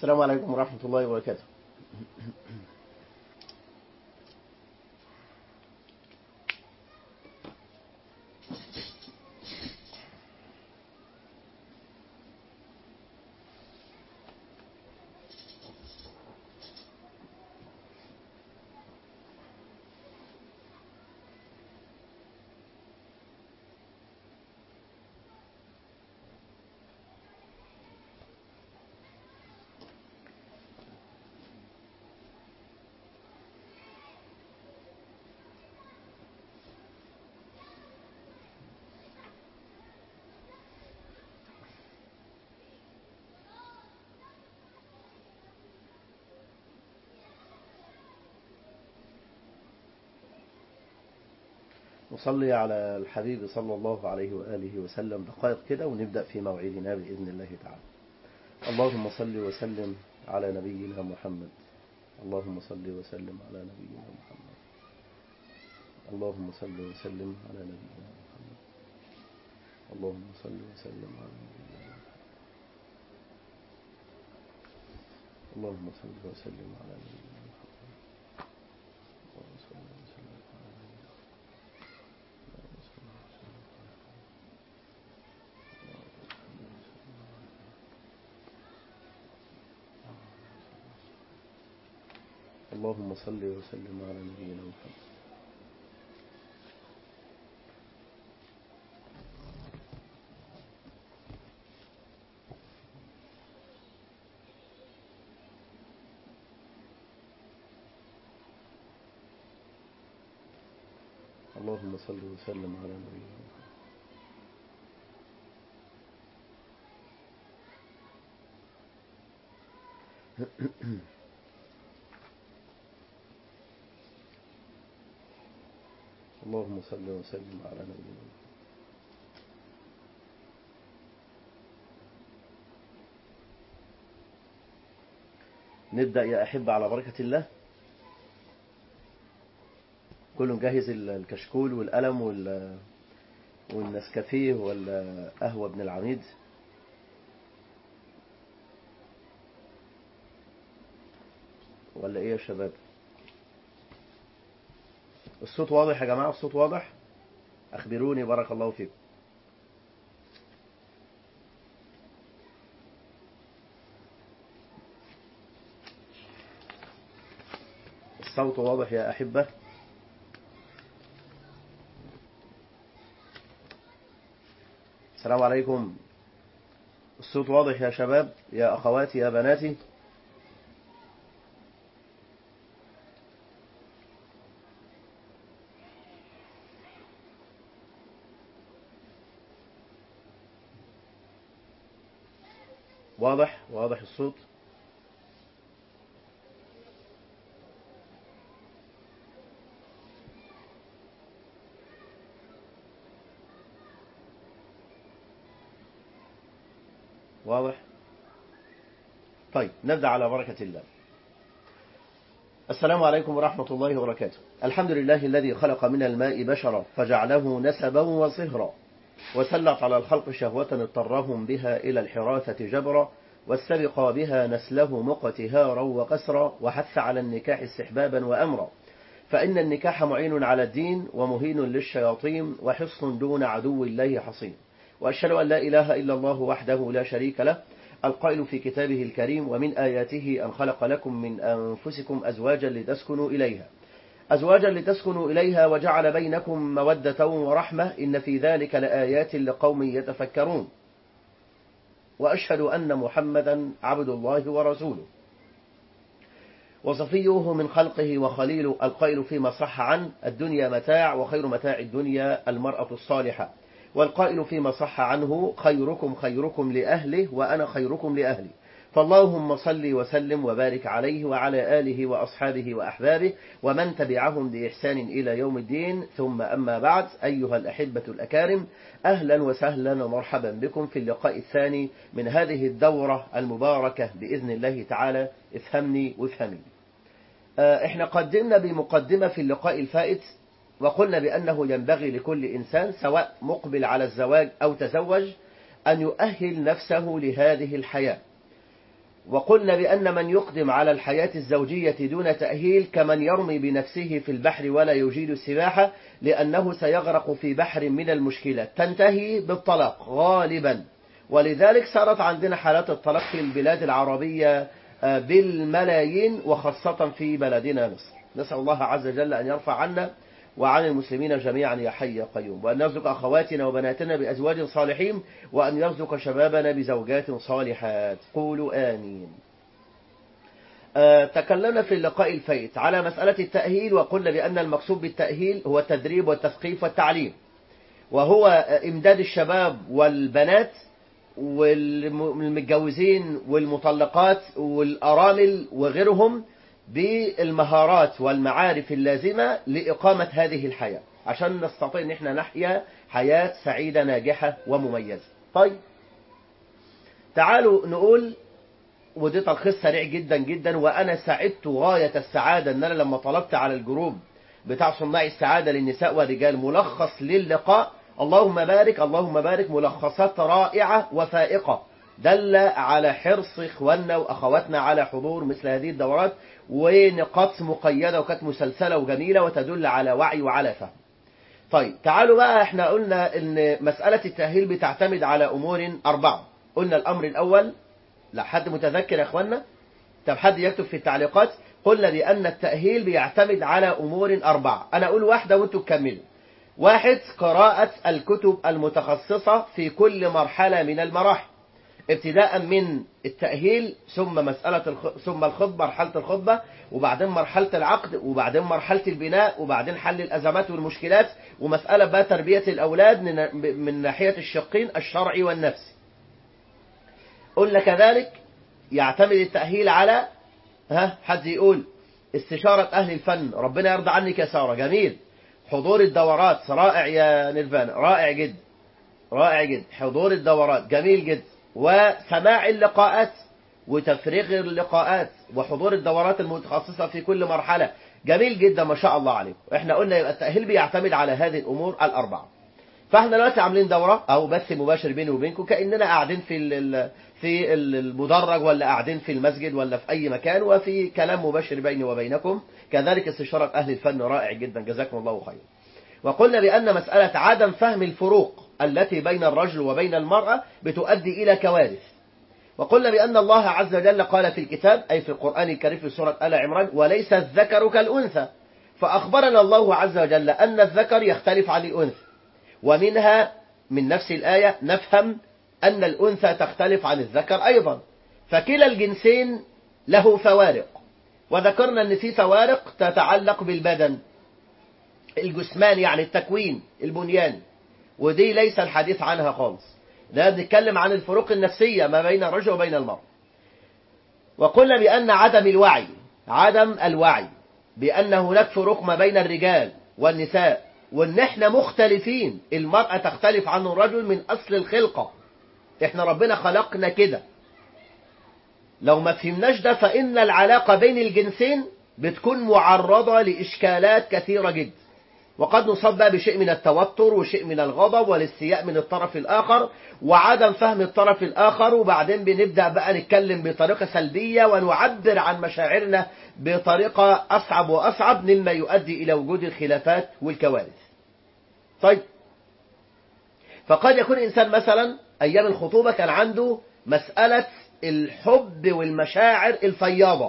السلام عليكم ورحمة الله وبركاته نصلي على الحبيب صلى الله عليه وآله وسلم دقائق كده ونبدأ في موعدنا بإذن الله تعالى اللهم صل وسلم على نبينا محمد اللهم صل وسلم على نبينا محمد اللهم صل وسلم على نبينا محمد اللهم صل وسلم على نبينا محمد اللهم صل وسلم على نبينا محمد اللهم صل وسلم على نبينا اللهم صل وسلم على نبينا محمد اللهم صل وسلم على نبينا محمد اللهم صل وسلم على نبينا محمد نبدأ يا أحبة على بركة الله كله مجهز الكشكول والقلم وال والنسكافيه والقهوة ابن العميد ولا ايه يا شباب الصوت واضح يا جماعة الصوت واضح أخبروني بارك الله فيكم الصوت واضح يا أحبة السلام عليكم الصوت واضح يا شباب يا أخواتي يا بناتي واضح واضح الصوت واضح طيب نبدأ على بركة الله السلام عليكم ورحمة الله وبركاته الحمد لله الذي خلق من الماء بشرا فجعله نسبا وصهرا وسلط على الخلق شهوة اضطرهم بها إلى الحراثة جبرا واستبق بها نسله مقتهارا وقسرا وحث على النكاح استحبابا وأمرا فإن النكاح معين على الدين ومهين للشياطين وحصن دون عدو الله حصين وأشهد أن لا إله إلا الله وحده لا شريك له القائل في كتابه الكريم ومن آياته أن خلق لكم من أنفسكم أزواجا لتسكنوا إليها أزواجا لتسكنوا إليها وجعل بينكم مودة ورحمة إن في ذلك لآيات لقوم يتفكرون وأشهد أن محمدا عبد الله ورسوله وصفيه من خلقه وخليله القائل فيما صح عنه الدنيا متاع وخير متاع الدنيا المرأة الصالحة والقائل فيما صح عنه خيركم خيركم لأهله وأنا خيركم لأهلي فاللهم صل وسلم وبارك عليه وعلى آله وأصحابه وأحبابه ومن تبعهم بإحسان إلى يوم الدين ثم أما بعد أيها الأحبة الأكارم أهلا وسهلا ومرحبا بكم في اللقاء الثاني من هذه الدورة المباركة بإذن الله تعالى افهمني وافهمي احنا قدمنا بمقدمة في اللقاء الفائت وقلنا بأنه ينبغي لكل إنسان سواء مقبل على الزواج أو تزوج أن يؤهل نفسه لهذه الحياة وقلنا بأن من يقدم على الحياة الزوجية دون تأهيل كمن يرمي بنفسه في البحر ولا يجيد السباحة لأنه سيغرق في بحر من المشكلات تنتهي بالطلاق غالبا ولذلك صارت عندنا حالات الطلاق في البلاد العربية بالملايين وخاصة في بلدنا مصر نسأل الله عز وجل أن يرفع عنا وعن المسلمين جميعا يا حي يا قيوم وأن يرزق أخواتنا وبناتنا بأزواج صالحين وأن يرزق شبابنا بزوجات صالحات قولوا آمين أه تكلمنا في اللقاء الفائت على مسألة التأهيل وقلنا بأن المقصود بالتأهيل هو التدريب والتثقيف والتعليم وهو إمداد الشباب والبنات والمتجوزين والمطلقات والأرامل وغيرهم بالمهارات والمعارف اللازمة لإقامة هذه الحياة عشان نستطيع ان احنا نحيا حياة سعيدة ناجحة ومميزة طيب تعالوا نقول ودي تلخيص سريع جدا جدا وانا سعدت غاية السعادة ان انا لما طلبت على الجروب بتاع صناع السعادة للنساء والرجال ملخص للقاء اللهم بارك اللهم بارك ملخصات رائعة وفائقة دل على حرص اخواننا واخواتنا على حضور مثل هذه الدورات ونقاط مقيدة وكانت مسلسلة وجميلة وتدل على وعي وعلى فهم طيب تعالوا بقى احنا قلنا ان مسألة التأهيل بتعتمد على امور اربعة قلنا الامر الاول لا حد متذكر يا اخوانا طب حد يكتب في التعليقات قلنا بأن التأهيل بيعتمد على امور اربعة انا اقول واحدة وانتوا تكملوا واحد قراءة الكتب المتخصصة في كل مرحلة من المراحل ابتداء من التأهيل ثم مسألة الخ... ثم الخطبة مرحلة الخطبة وبعدين مرحلة العقد وبعدين مرحلة البناء وبعدين حل الأزمات والمشكلات ومسألة بقى تربية الأولاد من, من ناحية الشقين الشرعي والنفسي قلنا كذلك يعتمد التأهيل على ها حد يقول استشارة أهل الفن ربنا يرضى عنك يا سارة جميل حضور الدورات رائع يا نيرفانا رائع جدا رائع جدا حضور الدورات جميل جدا وسماع اللقاءات وتفريغ اللقاءات وحضور الدورات المتخصصة في كل مرحلة جميل جدا ما شاء الله عليكم احنا قلنا يبقى التأهيل بيعتمد على هذه الأمور الأربعة فاحنا دلوقتي عاملين دورة أو بث مباشر بيني وبينكم كأننا قاعدين في في المدرج ولا قاعدين في المسجد ولا في أي مكان وفي كلام مباشر بيني وبينكم كذلك استشارة أهل الفن رائع جدا جزاكم الله خير وقلنا بأن مسألة عدم فهم الفروق التي بين الرجل وبين المرأة بتؤدي إلى كوارث وقلنا بأن الله عز وجل قال في الكتاب أي في القرآن الكريم في سورة آل عمران وليس الذكر كالأنثى فأخبرنا الله عز وجل أن الذكر يختلف عن الأنثى ومنها من نفس الآية نفهم أن الأنثى تختلف عن الذكر أيضا فكلا الجنسين له فوارق وذكرنا أن في فوارق تتعلق بالبدن الجسمان يعني التكوين البنيان ودي ليس الحديث عنها خالص ده بنتكلم عن الفروق النفسية ما بين الرجل وبين المرأة وقلنا بأن عدم الوعي عدم الوعي بأن هناك فروق ما بين الرجال والنساء وان احنا مختلفين المرأة تختلف عن الرجل من أصل الخلقة احنا ربنا خلقنا كده لو ما فهمناش ده فإن العلاقة بين الجنسين بتكون معرضة لإشكالات كثيرة جدا وقد نصاب بقى بشيء من التوتر وشيء من الغضب والاستياء من الطرف الآخر وعدم فهم الطرف الآخر وبعدين بنبدأ بقى نتكلم بطريقة سلبية ونعبر عن مشاعرنا بطريقة أصعب وأصعب مما يؤدي إلى وجود الخلافات والكوارث طيب فقد يكون إنسان مثلا أيام الخطوبة كان عنده مسألة الحب والمشاعر الفياضة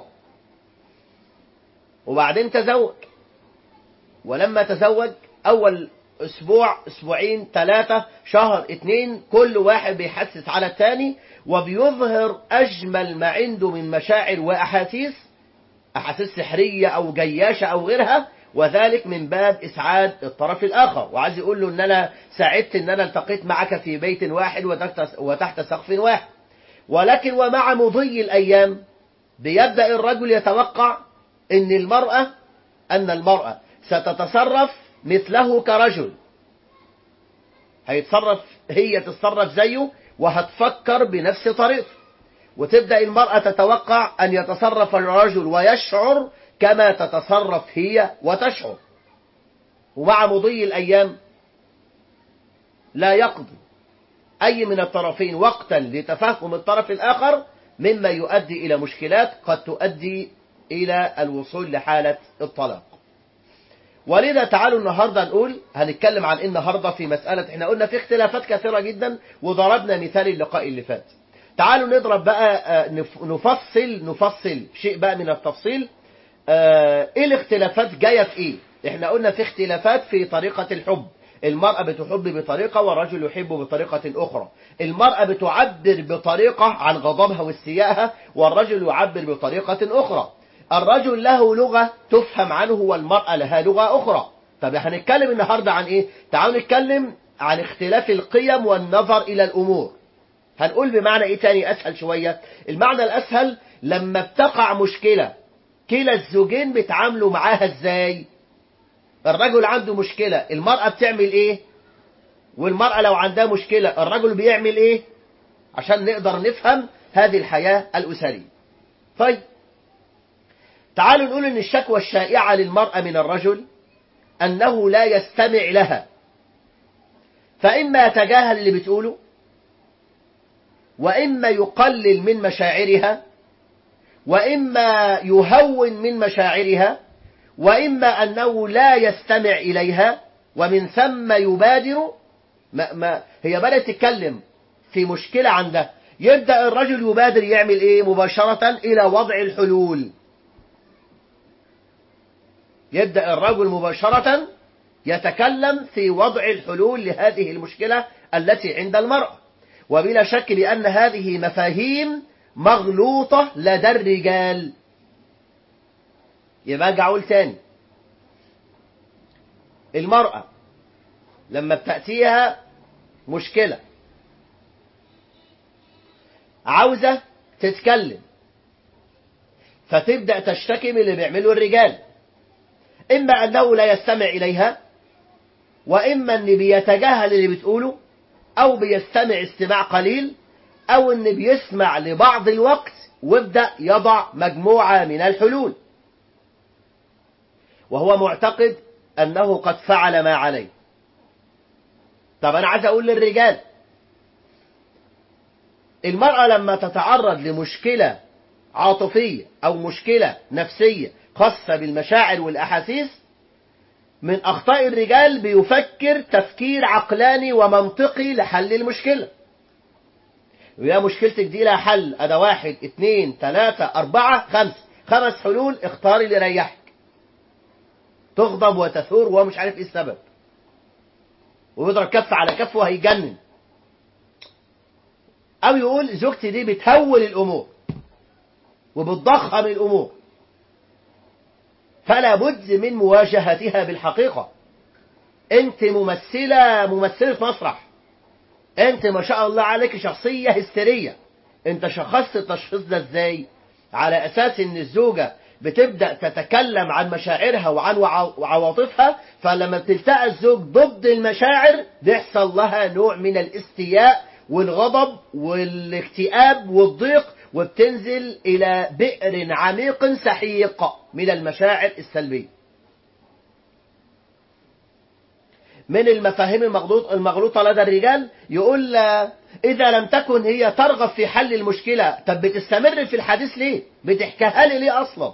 وبعدين تزوج ولما تزوج أول أسبوع أسبوعين ثلاثة شهر اتنين كل واحد بيحسس على التاني وبيظهر أجمل ما عنده من مشاعر وأحاسيس أحاسيس سحرية أو جياشة أو غيرها وذلك من باب إسعاد الطرف الآخر وعايز يقول له أن أنا سعدت أن أنا التقيت معك في بيت واحد وتحت سقف واحد ولكن ومع مضي الأيام بيبدأ الرجل يتوقع أن المرأة أن المرأة ستتصرف مثله كرجل هيتصرف هي تتصرف زيه وهتفكر بنفس طريقته وتبدأ المرأة تتوقع أن يتصرف الرجل ويشعر كما تتصرف هي وتشعر ومع مضي الأيام لا يقضي أي من الطرفين وقتا لتفهم الطرف الآخر مما يؤدي إلى مشكلات قد تؤدي إلى الوصول لحالة الطلاق ولذا تعالوا النهاردة نقول هنتكلم عن إيه النهاردة في مسألة احنا قلنا في اختلافات كثيرة جدا وضربنا مثال اللقاء اللي فات تعالوا نضرب بقى نفصل نفصل شيء بقى من التفصيل ايه الاختلافات جاية في ايه احنا قلنا في اختلافات في طريقة الحب المرأة بتحب بطريقة والرجل يحب بطريقة أخرى المرأة بتعبر بطريقة عن غضبها واستيائها والرجل يعبر بطريقة أخرى الرجل له لغة تفهم عنه والمرأة لها لغة أخرى طب هنتكلم النهاردة عن إيه؟ تعالوا نتكلم عن اختلاف القيم والنظر إلى الأمور هنقول بمعنى إيه تاني أسهل شوية المعنى الأسهل لما بتقع مشكلة كلا الزوجين بيتعاملوا معاها إزاي الرجل عنده مشكلة المرأة بتعمل إيه والمرأة لو عندها مشكلة الرجل بيعمل إيه عشان نقدر نفهم هذه الحياة الأسرية طيب تعالوا نقول ان الشكوى الشائعة للمرأة من الرجل انه لا يستمع لها فاما يتجاهل اللي بتقوله واما يقلل من مشاعرها واما يهون من مشاعرها واما انه لا يستمع اليها ومن ثم يبادر ما ما هي بدأت تتكلم في مشكلة عندها يبدأ الرجل يبادر يعمل ايه مباشرة الى وضع الحلول يبدأ الرجل مباشرة يتكلم في وضع الحلول لهذه المشكلة التي عند المرأة وبلا شك بأن هذه مفاهيم مغلوطة لدى الرجال يبقى ارجع اقول تاني المرأة لما بتأتيها مشكلة عاوزة تتكلم فتبدأ تشتكي من اللي بيعمله الرجال إما أنه لا يستمع إليها وإما أن بيتجاهل اللي بتقوله أو بيستمع استماع قليل أو أن بيسمع لبعض الوقت ويبدأ يضع مجموعة من الحلول وهو معتقد أنه قد فعل ما عليه طب أنا عايز أقول للرجال المرأة لما تتعرض لمشكلة عاطفية أو مشكلة نفسية خاصة بالمشاعر والأحاسيس من أخطاء الرجال بيفكر تفكير عقلاني ومنطقي لحل المشكلة ويا مشكلتك دي لها حل أدا واحد اتنين تلاتة أربعة خمس خمس حلول اختار اللي يريحك تغضب وتثور وهو مش عارف ايه السبب ويضرب كف على كف وهيجنن أو يقول زوجتي دي بتهول الأمور وبتضخم الأمور فلا بد من مواجهتها بالحقيقة انت ممثلة ممثلة مسرح انت ما شاء الله عليك شخصية هستيرية انت شخصت التشخيص ده ازاي على اساس ان الزوجة بتبدأ تتكلم عن مشاعرها وعن عواطفها فلما بتلتقى الزوج ضد المشاعر بيحصل لها نوع من الاستياء والغضب والاكتئاب والضيق وبتنزل إلى بئر عميق سحيق من المشاعر السلبية من المفاهيم المغلوط المغلوطة لدى الرجال يقول إذا لم تكن هي ترغب في حل المشكلة طب بتستمر في الحديث ليه بتحكيها لي ليه أصلا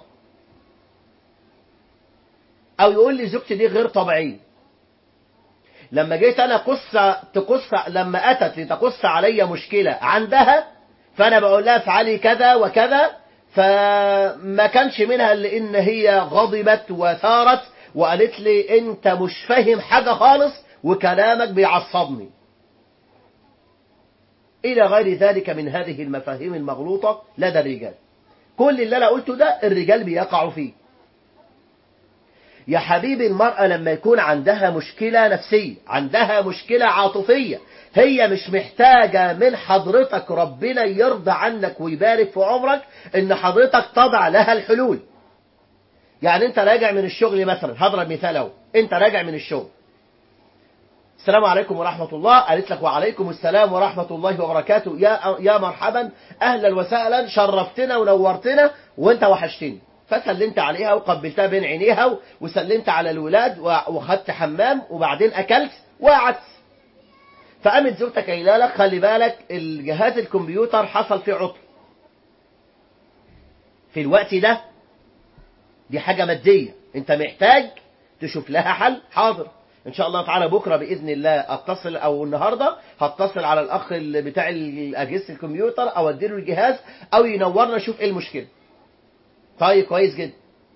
أو يقول لي زوجتي دي غير طبيعية لما جيت أنا قص تقص لما أتت لتقص علي مشكلة عندها فأنا بقول لها افعلي كذا وكذا فما كانش منها إلا إن هي غضبت وثارت وقالت لي أنت مش فاهم حاجة خالص وكلامك بيعصبني إلى غير ذلك من هذه المفاهيم المغلوطة لدى الرجال كل اللي أنا قلته ده الرجال بيقعوا فيه يا حبيبي المرأة لما يكون عندها مشكلة نفسية عندها مشكلة عاطفية هي مش محتاجة من حضرتك ربنا يرضى عنك ويبارك في عمرك ان حضرتك تضع لها الحلول يعني انت راجع من الشغل مثلا هضرب مثال اهو انت راجع من الشغل السلام عليكم ورحمة الله قالت لك وعليكم السلام ورحمة الله وبركاته يا يا مرحبا اهلا وسهلا شرفتنا ونورتنا وانت وحشتني فسلمت عليها وقبلتها بين عينيها وسلمت على الولاد وخدت حمام وبعدين اكلت وقعدت فقامت زوجتك قايله لك خلي بالك الجهاز الكمبيوتر حصل فيه عطل في الوقت ده دي حاجة مادية انت محتاج تشوف لها حل حاضر ان شاء الله تعالى بكرة بإذن الله اتصل او النهاردة هتصل على الاخ اللي بتاع اجهزة الكمبيوتر او اديله الجهاز او ينورنا اشوف ايه المشكلة طيب كويس جدا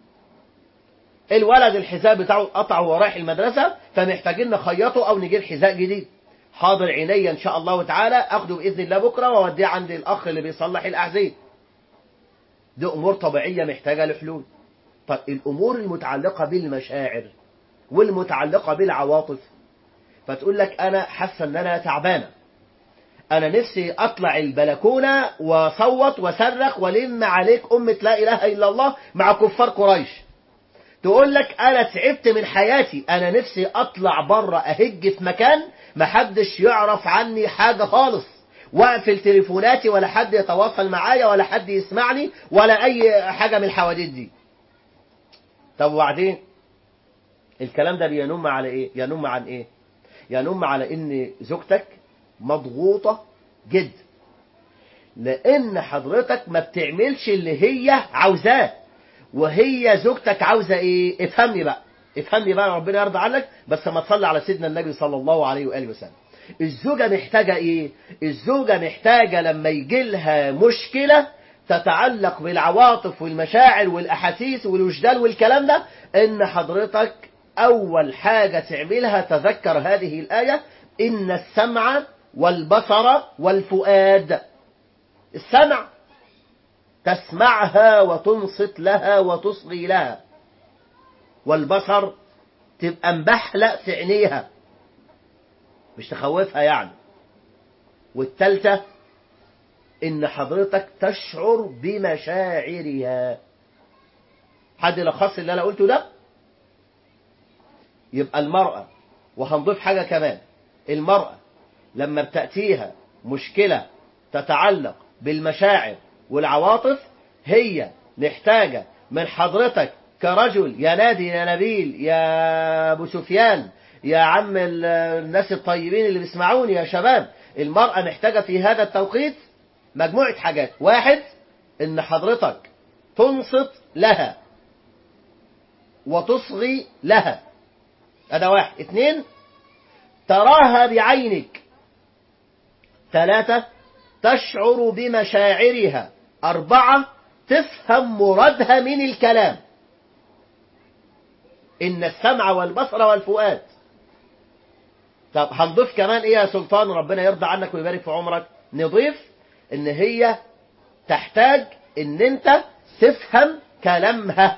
الولد الحذاء بتاعه قطع وهو رايح المدرسة فمحتاجين نخيطه او نجيب حذاء جديد حاضر عينيا ان شاء الله تعالى اخده باذن الله بكره واوديه عند الاخ اللي بيصلح الاحذيه دي امور طبيعيه محتاجه لحلول طب الامور المتعلقه بالمشاعر والمتعلقه بالعواطف فتقول لك انا حاسه ان انا تعبانه انا نفسي اطلع البلكونه واصوت واصرخ والم عليك امه لا اله الا الله مع كفار قريش تقول لك انا تعبت من حياتي انا نفسي اطلع بره اهج في مكان محدش يعرف عني حاجة خالص واقفل تليفوناتي ولا حد يتواصل معايا ولا حد يسمعني ولا اي حاجة من الحواديت دي طب وبعدين الكلام ده بينم على ايه ينم عن ايه ينم على ان زوجتك مضغوطة جدا لان حضرتك ما بتعملش اللي هي عاوزاه وهي زوجتك عاوزة ايه افهمني بقى افهمني بقى ربنا يرضى عنك بس ما تصلي على سيدنا النبي صلى الله عليه وآله وسلم الزوجة محتاجة ايه الزوجة محتاجة لما يجي لها مشكلة تتعلق بالعواطف والمشاعر والأحاسيس والوجدان والكلام ده ان حضرتك اول حاجة تعملها تذكر هذه الآية ان السمع والبصر والفؤاد السمع تسمعها وتنصت لها وتصغي لها والبصر تبقى مبحلق في عينيها مش تخوفها يعني والتالتة ان حضرتك تشعر بمشاعرها حد لخص اللي انا قلته ده يبقى المرأة وهنضيف حاجة كمان المرأة لما بتأتيها مشكلة تتعلق بالمشاعر والعواطف هي محتاجة من حضرتك كرجل يا نادي يا نبيل يا ابو سفيان يا عم الناس الطيبين اللي بيسمعوني يا شباب المرأة محتاجة في هذا التوقيت مجموعة حاجات واحد ان حضرتك تنصت لها وتصغي لها هذا واحد اثنين تراها بعينك ثلاثة تشعر بمشاعرها أربعة تفهم مرادها من الكلام إن السمع والبصر والفؤاد طب هنضيف كمان إيه يا سلطان ربنا يرضى عنك ويبارك في عمرك نضيف إن هي تحتاج إن أنت تفهم كلامها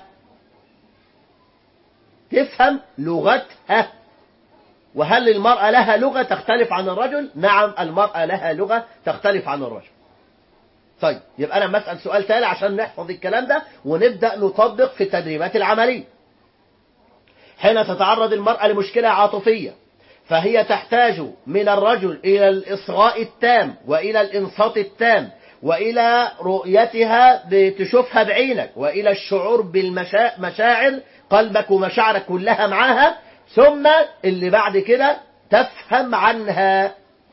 تفهم لغتها وهل المرأة لها لغة تختلف عن الرجل؟ نعم المرأة لها لغة تختلف عن الرجل طيب يبقى أنا مسأل سؤال تاني عشان نحفظ الكلام ده ونبدأ نطبق في التدريبات العملية حين تتعرض المرأة لمشكلة عاطفية فهي تحتاج من الرجل إلى الإصغاء التام وإلى الإنصات التام وإلى رؤيتها بتشوفها بعينك وإلى الشعور بالمشاعر قلبك ومشاعرك كلها معاها ثم اللي بعد كده تفهم عنها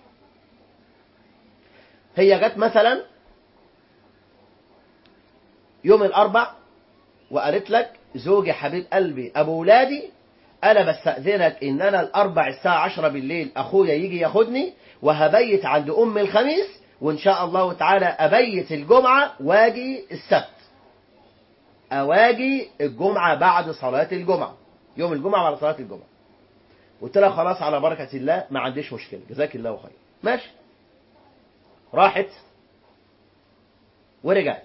هي جت مثلا يوم الأربع وقالت لك زوجي حبيب قلبي أبو ولادي أنا بستأذنك إن أنا الأربع الساعة عشرة بالليل أخويا يجي ياخدني وهبيت عند أم الخميس وإن شاء الله تعالى أبيت الجمعة واجي السبت أواجي الجمعة بعد صلاة الجمعة يوم الجمعة بعد صلاة الجمعة قلت لها خلاص على بركة الله ما عنديش مشكلة جزاك الله خير ماشي راحت ورجعت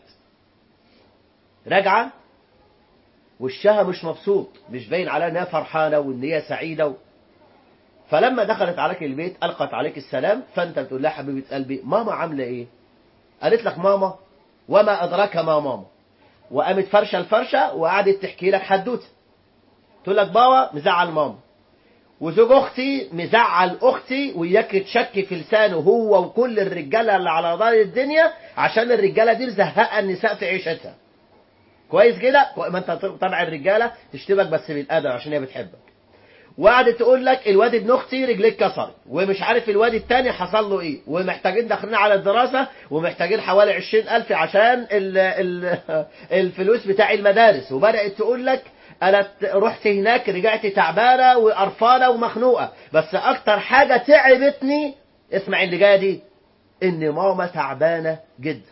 راجعة وشها مش مبسوط مش باين عليها انها فرحانة وان هي سعيدة و... فلما دخلت عليك البيت ألقت عليك السلام فأنت بتقول لها حبيبة قلبي ماما عاملة إيه قالت لك ماما وما أدراك ما ماما وقامت فرشة الفرشة وقعدت تحكي لك حدوته تقول لك بابا مزعل ماما وزوج اختي مزعل اختي وياك تشك في لسانه هو وكل الرجاله اللي على دار الدنيا عشان الرجاله دي مزهقه النساء في عيشتها كويس كده ما انت طبع الرجاله تشتمك بس بالادب عشان هي بتحبك وقعدت تقول لك الواد ابن اختي رجليه اتكسرت ومش عارف الواد التاني حصل له ايه ومحتاجين داخلين على الدراسه ومحتاجين حوالي 20000 عشان ال ال الفلوس بتاع المدارس وبدات تقول لك انا رحت هناك رجعت تعبانه وقرفانه ومخنوقه بس اكتر حاجه تعبتني اسمع اللي جايه دي ان ماما تعبانه جدا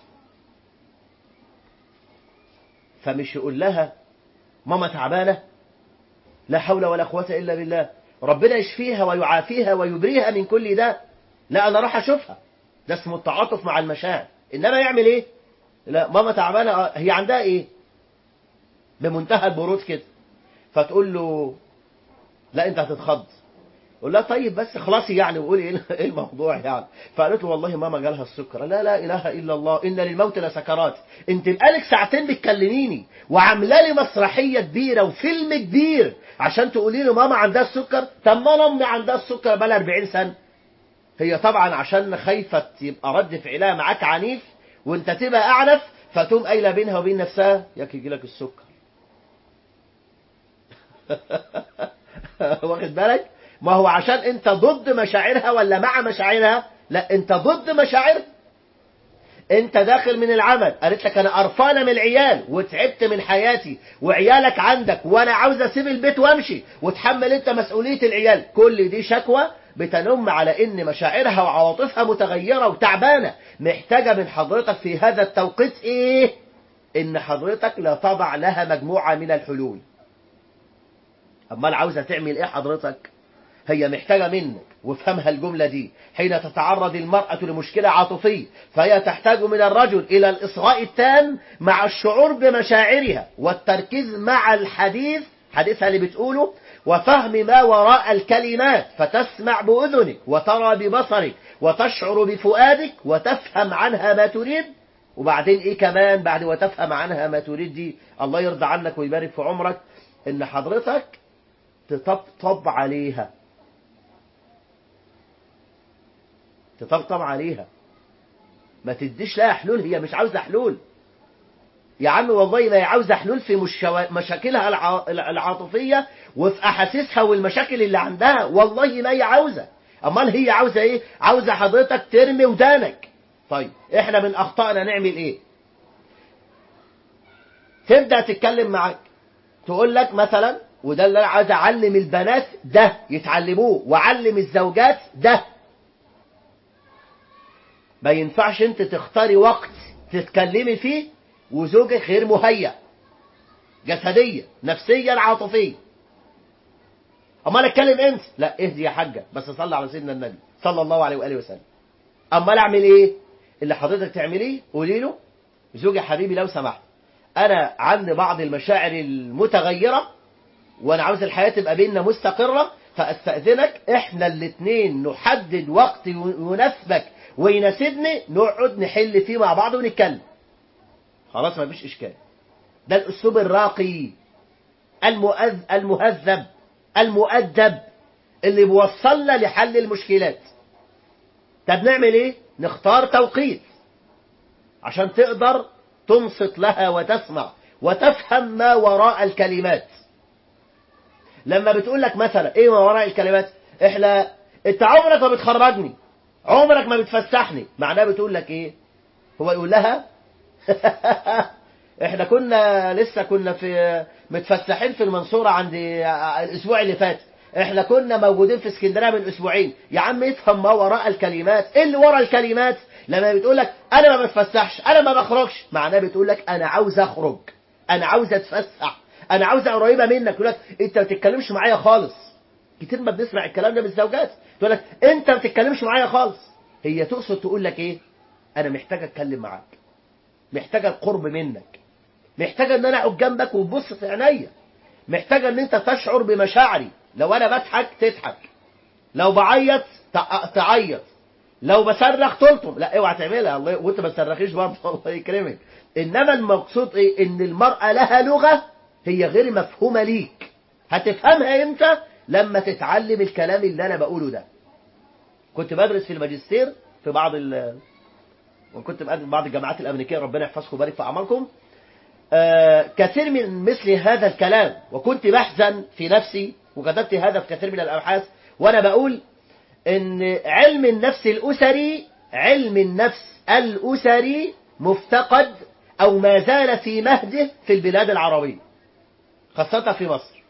فمش يقول لها ماما تعبانه لا حول ولا قوه الا بالله ربنا يشفيها ويعافيها ويبريها من كل ده لا انا راح اشوفها ده اسمه التعاطف مع المشاعر انما يعمل ايه لا ماما تعبانه هي عندها ايه بمنتهى البرود كده فتقول له لا انت هتتخض يقول لها طيب بس خلاصي يعني وقولي ايه الموضوع يعني فقالت له والله ماما جالها السكر لا لا اله الا الله ان للموت لسكرات انت بقالك ساعتين بتكلميني وعامله لي مسرحيه كبيره وفيلم كبير عشان تقولي لي ماما عندها السكر طب ما امي عندها السكر بقى 40 سنه هي طبعا عشان خايفه يبقى رد فعلها معاك عنيف وانت تبقى اعنف فتقوم قايله بينها وبين نفسها ياك يجي لك السكر واخد بالك ما هو عشان انت ضد مشاعرها ولا مع مشاعرها لا انت ضد مشاعرها انت داخل من العمل قالت لك انا قرفانه من العيال وتعبت من حياتي وعيالك عندك وانا عاوز اسيب البيت وامشي وتحمل انت مسؤوليه العيال كل دي شكوى بتنم على ان مشاعرها وعواطفها متغيره وتعبانه محتاجه من حضرتك في هذا التوقيت ايه ان حضرتك لا تضع لها مجموعه من الحلول امال عاوزه تعمل ايه حضرتك هي محتاجة منك وافهمها الجملة دي حين تتعرض المرأة لمشكلة عاطفية فهي تحتاج من الرجل إلى الإصغاء التام مع الشعور بمشاعرها والتركيز مع الحديث حديثها اللي بتقوله وفهم ما وراء الكلمات فتسمع بأذنك وترى ببصرك وتشعر بفؤادك وتفهم عنها ما تريد وبعدين ايه كمان بعد وتفهم عنها ما تريد دي الله يرضى عنك ويبارك في عمرك ان حضرتك تطبطب عليها تطبطب عليها ما تديش لها حلول هي مش عاوزة حلول يا عم والله ما هي عاوزة حلول في مشو... مشاكلها الع... العاطفية وفي أحاسيسها والمشاكل اللي عندها والله ما هي عاوزة أمال هي عاوزة إيه عاوزة حضرتك ترمي ودانك طيب إحنا من أخطائنا نعمل إيه تبدأ تتكلم معاك تقول لك مثلا وده اللي أنا عايز أعلم البنات ده يتعلموه وأعلم الزوجات ده ما ينفعش انت تختاري وقت تتكلمي فيه وزوجك غير مهيأ جسديا نفسيا عاطفيا امال اتكلم امتى لا اهدي يا حاجه بس صلي على سيدنا النبي صلى الله عليه واله وسلم امال اعمل ايه اللي حضرتك تعمليه قولي له زوجي حبيبي لو سمحت انا عندي بعض المشاعر المتغيره وانا عاوز الحياه تبقى بيننا مستقره فاستاذنك احنا الاثنين نحدد وقت يناسبك ويناسبني نقعد نحل فيه مع بعض ونتكلم خلاص ما فيش اشكال ده الاسلوب الراقي المؤذ المهذب المؤدب اللي بيوصلنا لحل المشكلات طب نعمل ايه نختار توقيت عشان تقدر تنصت لها وتسمع وتفهم ما وراء الكلمات لما بتقول لك مثلا ايه ما وراء الكلمات احنا انت عمرك ما بتخرجني عمرك ما بتفسحني معناه بتقول لك ايه هو يقول لها احنا كنا لسه كنا في متفسحين في المنصورة عند الاسبوع اللي فات احنا كنا موجودين في اسكندريه من اسبوعين يا عم افهم ما وراء الكلمات ايه اللي وراء الكلمات لما بتقول لك انا ما بتفسحش انا ما بخرجش معناه بتقول لك انا عاوز اخرج انا عاوز اتفسح انا عاوز قريبه منك تقول لك انت ما تتكلمش معايا خالص كتير ما بنسمع الكلام ده من الزوجات تقول لك انت ما بتتكلمش معايا خالص هي تقصد تقول لك ايه انا محتاجه اتكلم معاك محتاجه القرب منك محتاجه ان انا اقعد جنبك وتبص في عينيا محتاجه ان انت تشعر بمشاعري لو انا بضحك تضحك لو بعيط تعيط لو بصرخ تلطم لا اوعى تعملها الله وانت ما تصرخيش برضه الله يكرمك انما المقصود ايه ان المراه لها لغه هي غير مفهومه ليك هتفهمها امتى لما تتعلم الكلام اللي انا بقوله ده كنت بدرس في الماجستير في بعض ال وكنت بقدم بعض الجامعات الامريكيه ربنا يحفظكم ويبارك في اعمالكم آه كثير من مثل هذا الكلام وكنت بحزن في نفسي وكتبت هذا في كثير من الأبحاث وأنا بقول إن علم النفس الأسري علم النفس الأسري مفتقد أو ما زال في مهده في البلاد العربية خاصة في مصر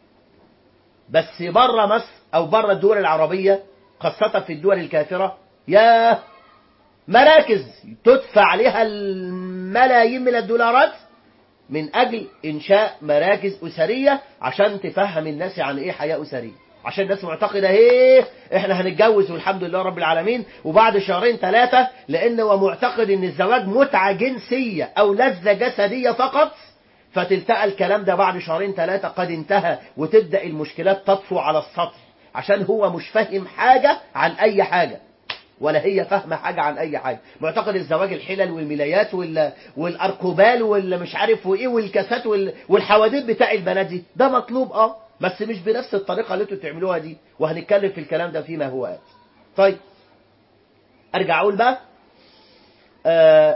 بس بره مصر أو بره الدول العربية خاصة في الدول الكافرة يا مراكز تدفع عليها الملايين من الدولارات من أجل إنشاء مراكز أسرية عشان تفهم الناس عن إيه حياة أسرية عشان الناس معتقدة ايه احنا هنتجوز والحمد لله رب العالمين وبعد شهرين ثلاثة لان هو معتقد ان الزواج متعة جنسية او لذة جسدية فقط فتلتقى الكلام ده بعد شهرين ثلاثة قد انتهى وتبدأ المشكلات تطفو على السطح عشان هو مش فاهم حاجة عن اي حاجة ولا هي فاهمة حاجة عن أي حاجة معتقد الزواج الحلل والملايات وال... والأركوبال واللي مش عارف وإيه والكاسات وال... والحواديت بتاع البنات دي ده مطلوب اه بس مش بنفس الطريقة اللي انتوا بتعملوها دي وهنتكلم في الكلام ده فيما هو آت طيب أرجع أقول بقى آه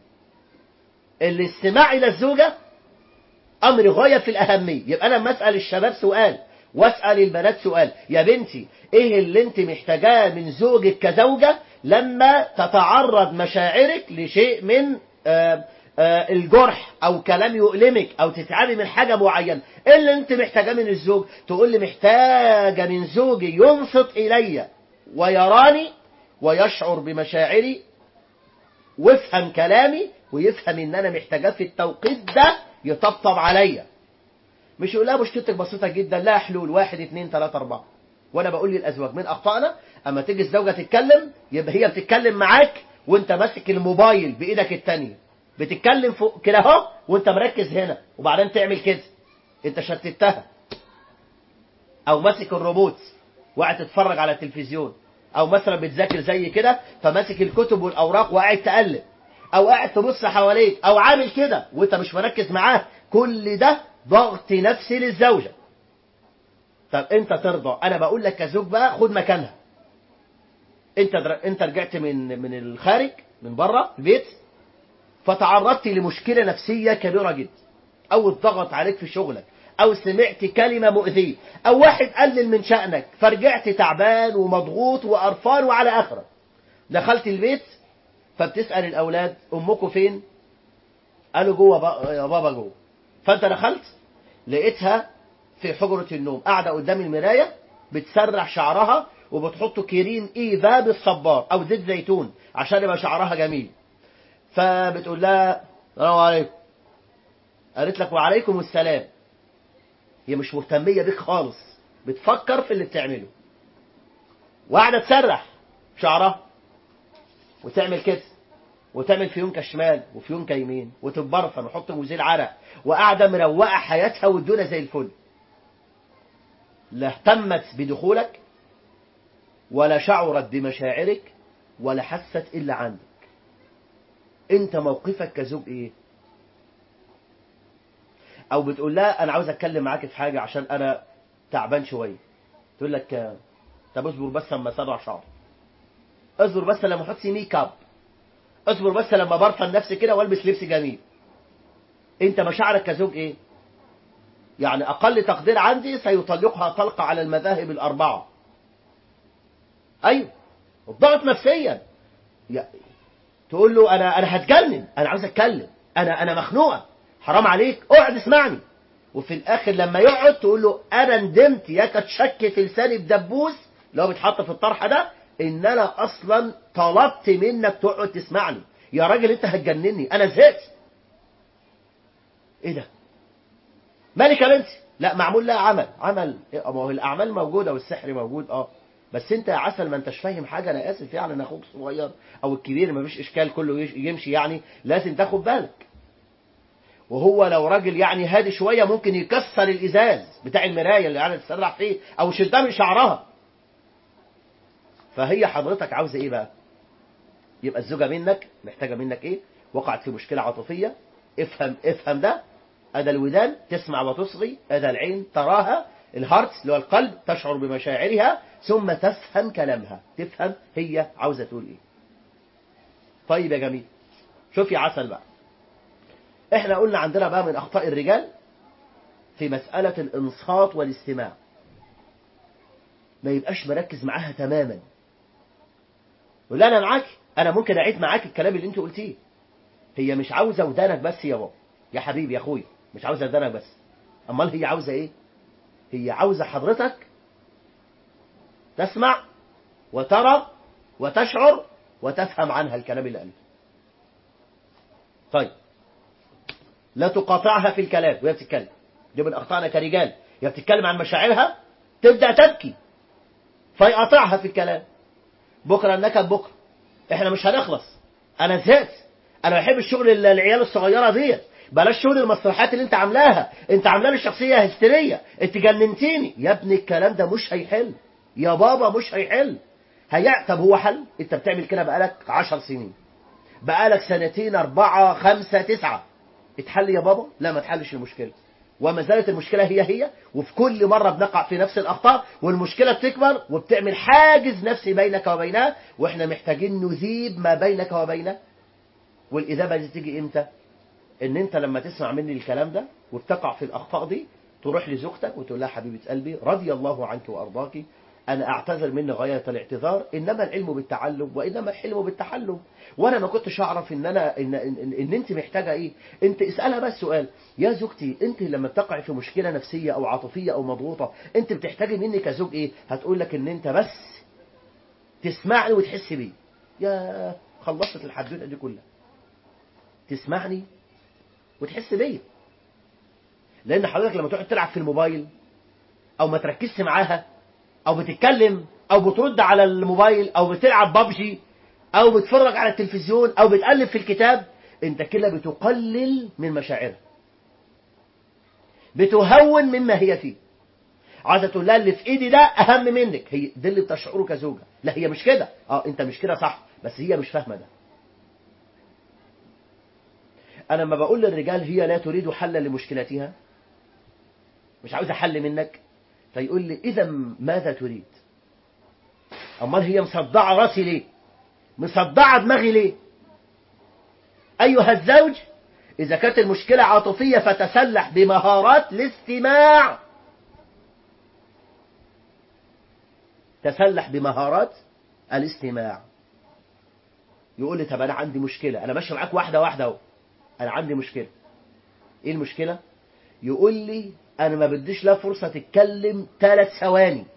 الاستماع إلى الزوجة أمر غاية في الأهمية يبقى أنا لما أسأل الشباب سؤال واسأل البنات سؤال يا بنتي ايه اللي انت محتاجاه من زوجك كزوجة لما تتعرض مشاعرك لشيء من آآ آآ الجرح او كلام يؤلمك او تتعبي من حاجة معينة ايه اللي انت محتاجاه من الزوج تقول لي محتاجة من زوجي ينصت الي ويراني ويشعر بمشاعري ويفهم كلامي ويفهم ان انا محتاجاه في التوقيت ده يطبطب عليا مش يقول لها مشكلتك بسيطة جدا لا حلول واحد اتنين تلاتة اربعة وانا بقول للازواج من اخطائنا اما تيجي الزوجة تتكلم يبقى هي بتتكلم معاك وانت ماسك الموبايل بايدك التانية بتتكلم فوق كده اهو وانت مركز هنا وبعدين تعمل كده انت شتتها او ماسك الروبوت وقاعد تتفرج على التلفزيون او مثلا بتذاكر زي كده فماسك الكتب والاوراق وقاعد تقلب او قاعد تبص حواليك او عامل كده وانت مش مركز معاه كل ده ضغط نفسي للزوجة طب انت ترضى انا بقول لك كزوج بقى خد مكانها انت در... انت رجعت من من الخارج من بره البيت فتعرضت لمشكلة نفسية كبيرة جدا او اتضغط عليك في شغلك او سمعت كلمة مؤذية او واحد قلل من شأنك فرجعت تعبان ومضغوط وقرفان وعلى اخرك دخلت البيت فبتسأل الاولاد امكم فين قالوا جوه بقى يا بابا جوه فانت دخلت لقيتها في حجرة النوم قاعدة قدام المراية بتسرح شعرها وبتحط كريم ايفا بالصبار او زيت زيتون عشان يبقى شعرها جميل فبتقول لها السلام عليكم قالت لك وعليكم السلام هي مش مهتمية بيك خالص بتفكر في اللي بتعمله وقاعدة تسرح شعرها وتعمل كده وتعمل فيونكة شمال وفيونكة يمين وتتبرفن وحط مزيل عرق وقاعدة مروقة حياتها والدنيا زي الفل لا اهتمت بدخولك ولا شعرت بمشاعرك ولا حست إلا عندك انت موقفك كزوج ايه او بتقول لها انا عاوز اتكلم معاك في حاجة عشان انا تعبان شوية تقول لك طب اصبر بس لما اسرع شعر اصبر بس لما احط ميك اب اصبر بس لما برفع نفسي كده والبس لبس جميل انت مشاعرك كزوج ايه يعني اقل تقدير عندي سيطلقها طلقة على المذاهب الاربعة ايوه الضغط نفسيا تقول له انا انا هتجنن انا عاوز اتكلم انا انا مخنوقه حرام عليك اقعد اسمعني وفي الاخر لما يقعد تقول له انا ندمت يا كتشك في لساني بدبوس اللي هو بيتحط في الطرحه ده ان انا اصلا طلبت منك تقعد تسمعني يا راجل انت هتجنني انا زهقت ايه ده مالك يا بنتي لا معمول لها عمل عمل إيه؟ ما هو الاعمال موجوده والسحر موجود اه بس انت يا عسل ما انتش فاهم حاجه انا اسف يعني انا اخوك صغير او الكبير ما فيش اشكال كله يمشي يعني لازم تاخد بالك وهو لو راجل يعني هادي شويه ممكن يكسر الازاز بتاع المرايه اللي قاعده تسرح فيه او يشدها من شعرها فهي حضرتك عاوزه ايه بقى يبقى الزوجه منك محتاجه منك ايه وقعت في مشكله عاطفيه افهم افهم ده أدى الودان تسمع وتصغي أدى العين تراها الهارت اللي هو القلب تشعر بمشاعرها ثم تفهم كلامها تفهم هي عاوزة تقول ايه طيب يا جميل شوف يا عسل بقى احنا قلنا عندنا بقى من اخطاء الرجال في مسألة الانصات والاستماع ما يبقاش مركز معاها تماما يقول لها انا معاك انا ممكن اعيد معاك الكلام اللي انت قلتيه هي مش عاوزه ودانك بس يا بابا يا حبيبي يا اخويا مش عاوزه ودانك بس امال هي عاوزه ايه هي عاوزه حضرتك تسمع وترى وتشعر وتفهم عنها الكلام اللي قاله طيب لا تقاطعها في الكلام وهي بتتكلم دي من اخطائنا كرجال هي بتتكلم عن مشاعرها تبدا تبكي فيقاطعها في الكلام بكره النكد بكره احنا مش هنخلص انا زهقت انا بحب الشغل ال- العيال الصغيره ديت بلاش شغل المسرحيات اللي انت عاملاها انت عامله لي شخصيه هستيريه انت جننتيني يا ابني الكلام ده مش هيحل يا بابا مش هيحل هيع طب هو حل انت بتعمل كده بقالك عشر سنين بقالك سنتين أربعة خمسة تسعة اتحل يا بابا لا ما تحلش المشكلة وما زالت المشكلة هي هي وفي كل مرة بنقع في نفس الأخطاء والمشكلة بتكبر وبتعمل حاجز نفسي بينك وبينها واحنا محتاجين نذيب ما بينك وبينه والإذابة دي تيجي امتى ان انت لما تسمع مني الكلام ده وبتقع في الأخطاء دي تروح لزوجتك وتقول لها حبيبة قلبي رضي الله عنك وأرضاك أنا أعتذر مني غاية الاعتذار إنما العلم بالتعلم وإنما الحلم بالتحلم وأنا ما كنتش أعرف إن أنا إن, إن, إن, إن أنت محتاجة إيه أنت اسألها بس سؤال يا زوجتي أنت لما بتقع في مشكلة نفسية أو عاطفية أو مضغوطة أنت بتحتاجي مني كزوج إيه هتقول لك إن أنت بس تسمعني وتحس بيه يا خلصت الحدوته دي كلها تسمعني وتحس بيا لان حضرتك لما تقعد تلعب في الموبايل او ما تركزش معاها او بتتكلم او بترد على الموبايل او بتلعب بابجي او بتفرج على التلفزيون او بتقلب في الكتاب انت كده بتقلل من مشاعرها بتهون مما هي فيه عايزه تقول لها اللي في ايدي ده اهم منك هي ده اللي بتشعره كزوجه لا هي مش كده اه انت مش كده صح بس هي مش فاهمه ده انا لما بقول للرجال هي لا تريد حلا لمشكلتها مش عاوزه حل منك فيقول لي اذا ماذا تريد امال هي مصدعه راسي ليه مصدعه دماغي ليه ايها الزوج اذا كانت المشكله عاطفيه فتسلح بمهارات الاستماع تسلح بمهارات الاستماع يقول لي طب انا عندي مشكله انا ماشي معاك واحده واحده اهو انا عندي مشكله ايه المشكله يقول لي انا ما بديش لها فرصه تتكلم ثلاث ثواني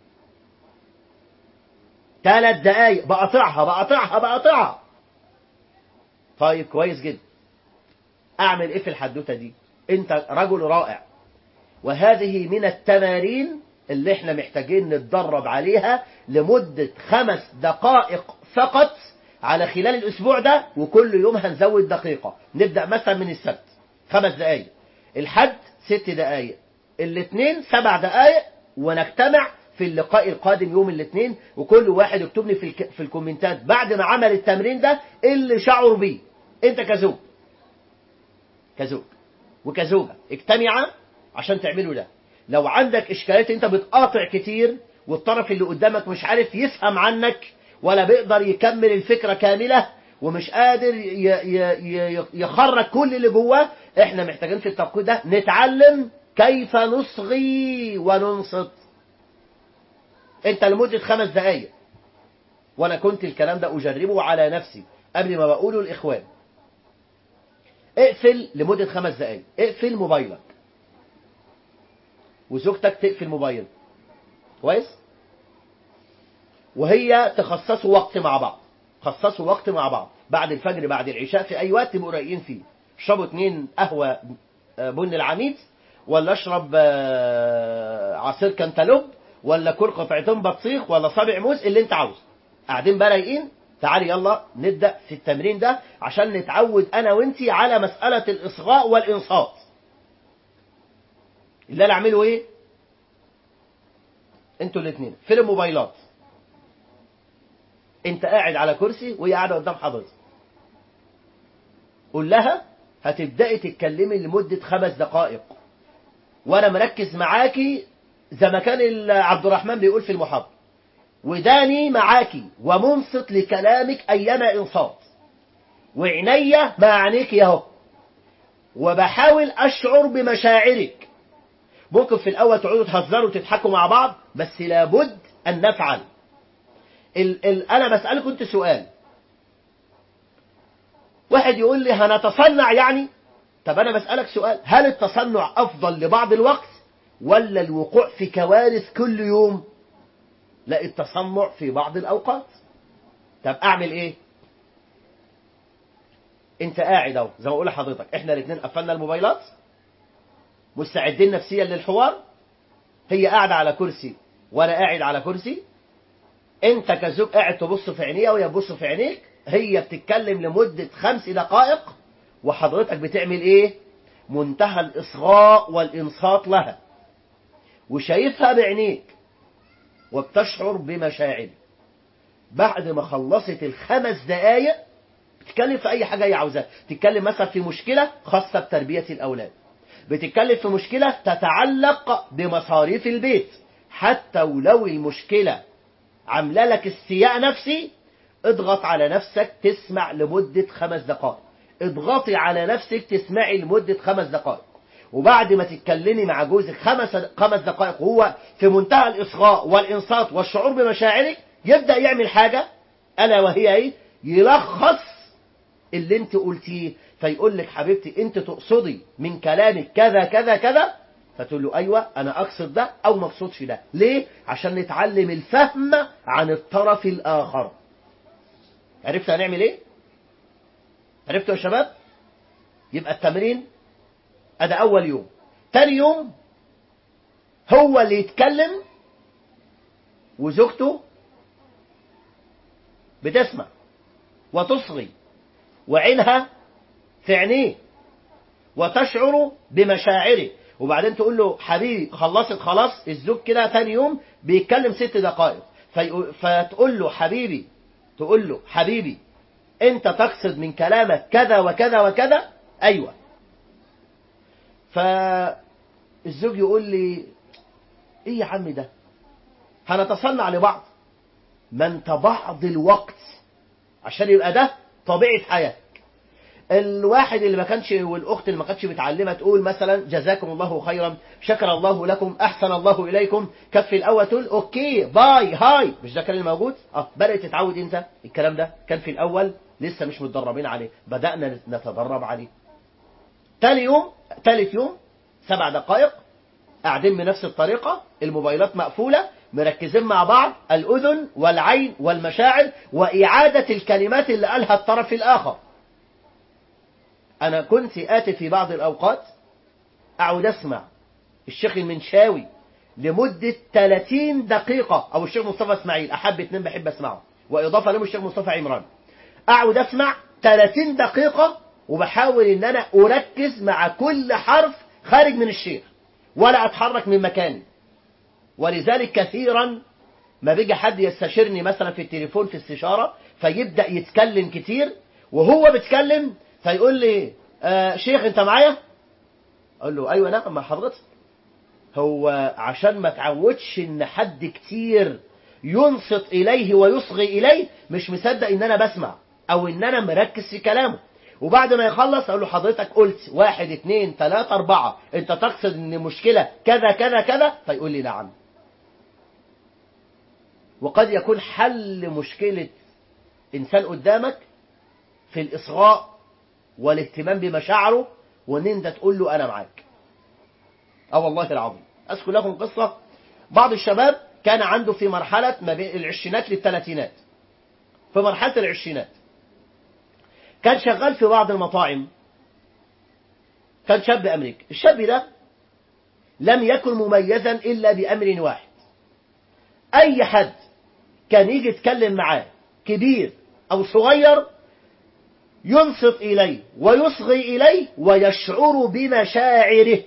ثلاث دقايق بقطعها بقطعها بقطعها طيب كويس جدا اعمل ايه في الحدوته دي انت رجل رائع وهذه من التمارين اللي احنا محتاجين نتدرب عليها لمدة خمس دقائق فقط على خلال الأسبوع ده وكل يوم هنزود دقيقة نبدأ مثلا من السبت خمس دقايق الحد ست دقايق الاثنين سبع دقايق ونجتمع في اللقاء القادم يوم الاثنين وكل واحد يكتب لي في, الك... في الكومنتات بعد ما عمل التمرين ده إيه اللي شعر بيه انت كزوج كزوج وكزوجة اجتمعا عشان تعملوا ده لو عندك اشكالات انت بتقاطع كتير والطرف اللي قدامك مش عارف يفهم عنك ولا بيقدر يكمل الفكرة كاملة ومش قادر ي- ي- ي- يخرج كل اللي جواه احنا محتاجين في التوقيت ده نتعلم كيف نصغي وننصت انت لمدة خمس دقايق وانا كنت الكلام ده اجربه على نفسي قبل ما بقوله الاخوان اقفل لمدة خمس دقايق اقفل موبايلك وزوجتك تقفل موبايل كويس وهي تخصصوا وقت مع بعض خصصوا وقت مع بعض بعد الفجر بعد العشاء في اي وقت تبقوا رايقين فيه اشربوا اتنين قهوه آه، بن العميد ولا اشرب آه، عصير كنتالوب ولا كل قطعتين بطيخ ولا صابع موز اللي انت عاوزه قاعدين بقى رايقين تعالي يلا نبدا في التمرين ده عشان نتعود انا وانتي على مساله الاصغاء والانصات اللي انا اعمله ايه انتوا الاثنين في الموبايلات انت قاعد على كرسي وهي قاعده قدام حضرتك قول لها هتبداي تتكلمي لمده خمس دقائق وانا مركز معاكي زي ما كان ال- عبد الرحمن بيقول في المحاضره وداني معاكي ومنصت لكلامك ايما انصات وعينيا مع عينيك ياهو وبحاول اشعر بمشاعرك ممكن في الاول تقعدوا تهزروا وتضحكوا مع بعض بس لابد أن نفعل ال ال أنا بسألك أنت سؤال واحد يقول لي هنتصنع يعني طب أنا بسألك سؤال هل التصنع أفضل لبعض الوقت ولا الوقوع في كوارث كل يوم لا التصنع في بعض الأوقات طب أعمل إيه أنت قاعد أهو زي ما أقول لحضرتك إحنا الاثنين قفلنا الموبايلات مستعدين نفسيا للحوار هي قاعدة على كرسي وأنا قاعد على كرسي أنت كزوج قاعد تبص في عينيها وهي تبص في عينيك هي بتتكلم لمدة خمس دقائق وحضرتك بتعمل إيه منتهى الإصغاء والإنصات لها وشايفها بعينيك وبتشعر بمشاعر بعد ما خلصت الخمس دقايق بتتكلم في أي حاجة هي عاوزاها تتكلم مثلا في مشكلة خاصة بتربية الأولاد بتتكلم في مشكلة تتعلق بمصاريف البيت حتى ولو المشكلة عاملة لك استياء نفسي اضغط على نفسك تسمع لمدة خمس دقائق اضغطي على نفسك تسمعي لمدة خمس دقائق وبعد ما تتكلمي مع جوزك خمس خمس دقائق وهو في منتهى الإصغاء والإنصات والشعور بمشاعرك يبدأ يعمل حاجة ألا وهي إيه؟ يلخص اللي انت قلتيه فيقول لك حبيبتي انت تقصدي من كلامك كذا كذا كذا فتقول له ايوه انا اقصد ده او ما اقصدش ده ليه عشان نتعلم الفهم عن الطرف الاخر عرفت هنعمل ايه عرفتوا يا شباب يبقى التمرين ادي اول يوم تاني يوم هو اللي يتكلم وزوجته بتسمع وتصغي وعينها في عينيه وتشعر بمشاعره وبعدين تقول له حبيبي خلصت خلاص الزوج كده تاني يوم بيتكلم ست دقائق في... فتقول له حبيبي تقول له حبيبي انت تقصد من كلامك كذا وكذا وكذا ايوه فالزوج يقول لي ايه يا عم ده هنتصنع لبعض ما انت بعض الوقت عشان يبقى ده طبيعة حياتك الواحد اللي ما كانش والاخت اللي ما كانتش متعلمه تقول مثلا جزاكم الله خيرا شكر الله لكم احسن الله اليكم كف الاول تقول اوكي باي هاي مش ده كان الموجود اه بدات تتعود انت الكلام ده كان في الاول لسه مش متدربين عليه بدانا نتدرب عليه تاني يوم تالت يوم سبع دقائق قاعدين بنفس الطريقه الموبايلات مقفوله مركزين مع بعض الأذن والعين والمشاعر وإعادة الكلمات اللي قالها الطرف الآخر أنا كنت آتي في بعض الأوقات أعود أسمع الشيخ المنشاوي لمدة 30 دقيقة أو الشيخ مصطفى إسماعيل أحب اتنين بحب أسمعه وإضافة لهم الشيخ مصطفى عمران أعود أسمع 30 دقيقة وبحاول إن أنا أركز مع كل حرف خارج من الشيخ ولا أتحرك من مكاني ولذلك كثيرا ما بيجي حد يستشيرني مثلا في التليفون في استشارة فيبدأ يتكلم كتير وهو بيتكلم فيقول لي آه شيخ انت معايا اقول له ايوه نعم مع حضرتك هو عشان ما تعودش ان حد كتير ينصت اليه ويصغي اليه مش مصدق ان انا بسمع او ان انا مركز في كلامه وبعد ما يخلص اقول له حضرتك قلت واحد اتنين تلاتة اربعة انت تقصد ان مشكلة كذا كذا كذا فيقول لي نعم وقد يكون حل مشكلة إنسان قدامك في الإصغاء والاهتمام بمشاعره وإن أنت تقول له أنا معاك أه والله العظيم أذكر لكم قصة بعض الشباب كان عنده في مرحلة ما بين العشرينات للثلاثينات في مرحلة العشرينات كان شغال في بعض المطاعم كان شاب أمريكي الشاب ده لم يكن مميزا إلا بأمر واحد أي حد كان يجي يتكلم معاه كبير أو صغير ينصت إليه ويصغي إليه ويشعر بمشاعره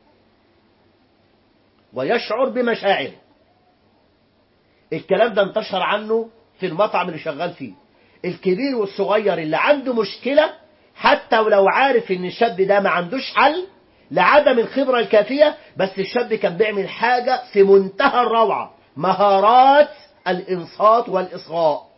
ويشعر بمشاعره الكلام ده انتشر عنه في المطعم اللي شغال فيه الكبير والصغير اللي عنده مشكلة حتى ولو عارف ان الشاب ده ما عندوش حل لعدم الخبرة الكافية بس الشاب كان بيعمل حاجة في منتهى الروعة مهارات الإنصات والإصغاء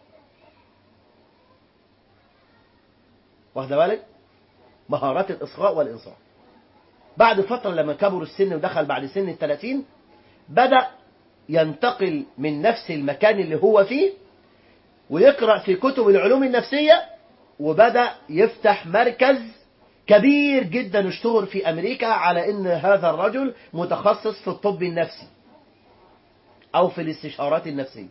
واخد بالك مهارات الإصغاء والإنصات بعد فترة لما كبر السن ودخل بعد سن الثلاثين بدأ ينتقل من نفس المكان اللي هو فيه ويقرأ في كتب العلوم النفسية وبدأ يفتح مركز كبير جدا اشتهر في أمريكا على أن هذا الرجل متخصص في الطب النفسي أو في الاستشارات النفسية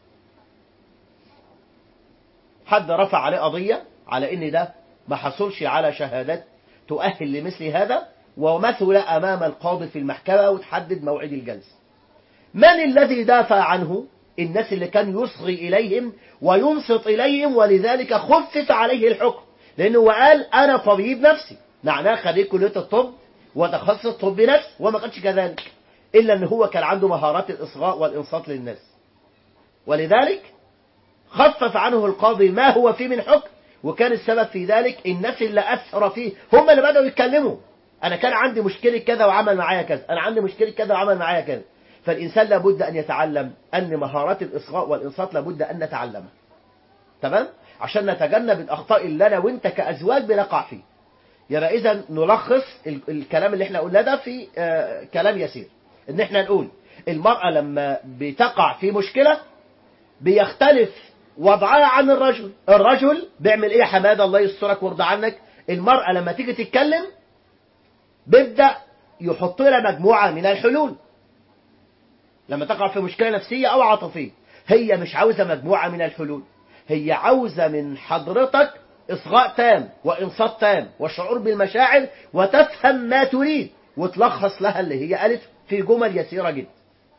حد رفع عليه قضية على أن ده ما حصلش على شهادات تؤهل لمثل هذا ومثل أمام القاضي في المحكمة وتحدد موعد الجلسة من الذي دافع عنه الناس اللي كان يصغي إليهم وينصت إليهم ولذلك خفف عليه الحكم لأنه قال أنا طبيب نفسي معناه خريج كلية الطب وتخصص طب نفس وما كانش كذلك إلا أن هو كان عنده مهارات الإصغاء والإنصات للناس ولذلك خفف عنه القاضي ما هو فيه من حكم وكان السبب في ذلك الناس اللي أثر فيه هم اللي بدأوا يتكلموا أنا كان عندي مشكلة كذا وعمل معايا كذا أنا عندي مشكلة كذا وعمل معايا كذا فالإنسان لابد أن يتعلم أن مهارات الإصغاء والإنصات لابد أن نتعلمها تمام عشان نتجنب الأخطاء اللي أنا وأنت كأزواج بنقع فيه يبقى إذا نلخص الكلام اللي احنا قلناه ده في آه كلام يسير إن احنا نقول المرأة لما بتقع في مشكلة بيختلف وضعها عن الرجل الرجل بيعمل ايه يا حماده الله يسترك ويرضى عنك المرأة لما تيجي تتكلم بيبدأ يحط لها مجموعة من الحلول لما تقع في مشكلة نفسية أو عاطفية هي مش عاوزة مجموعة من الحلول هي عاوزة من حضرتك إصغاء تام وإنصات تام وشعور بالمشاعر وتفهم ما تريد وتلخص لها اللي هي قالت في جمل يسيرة جدا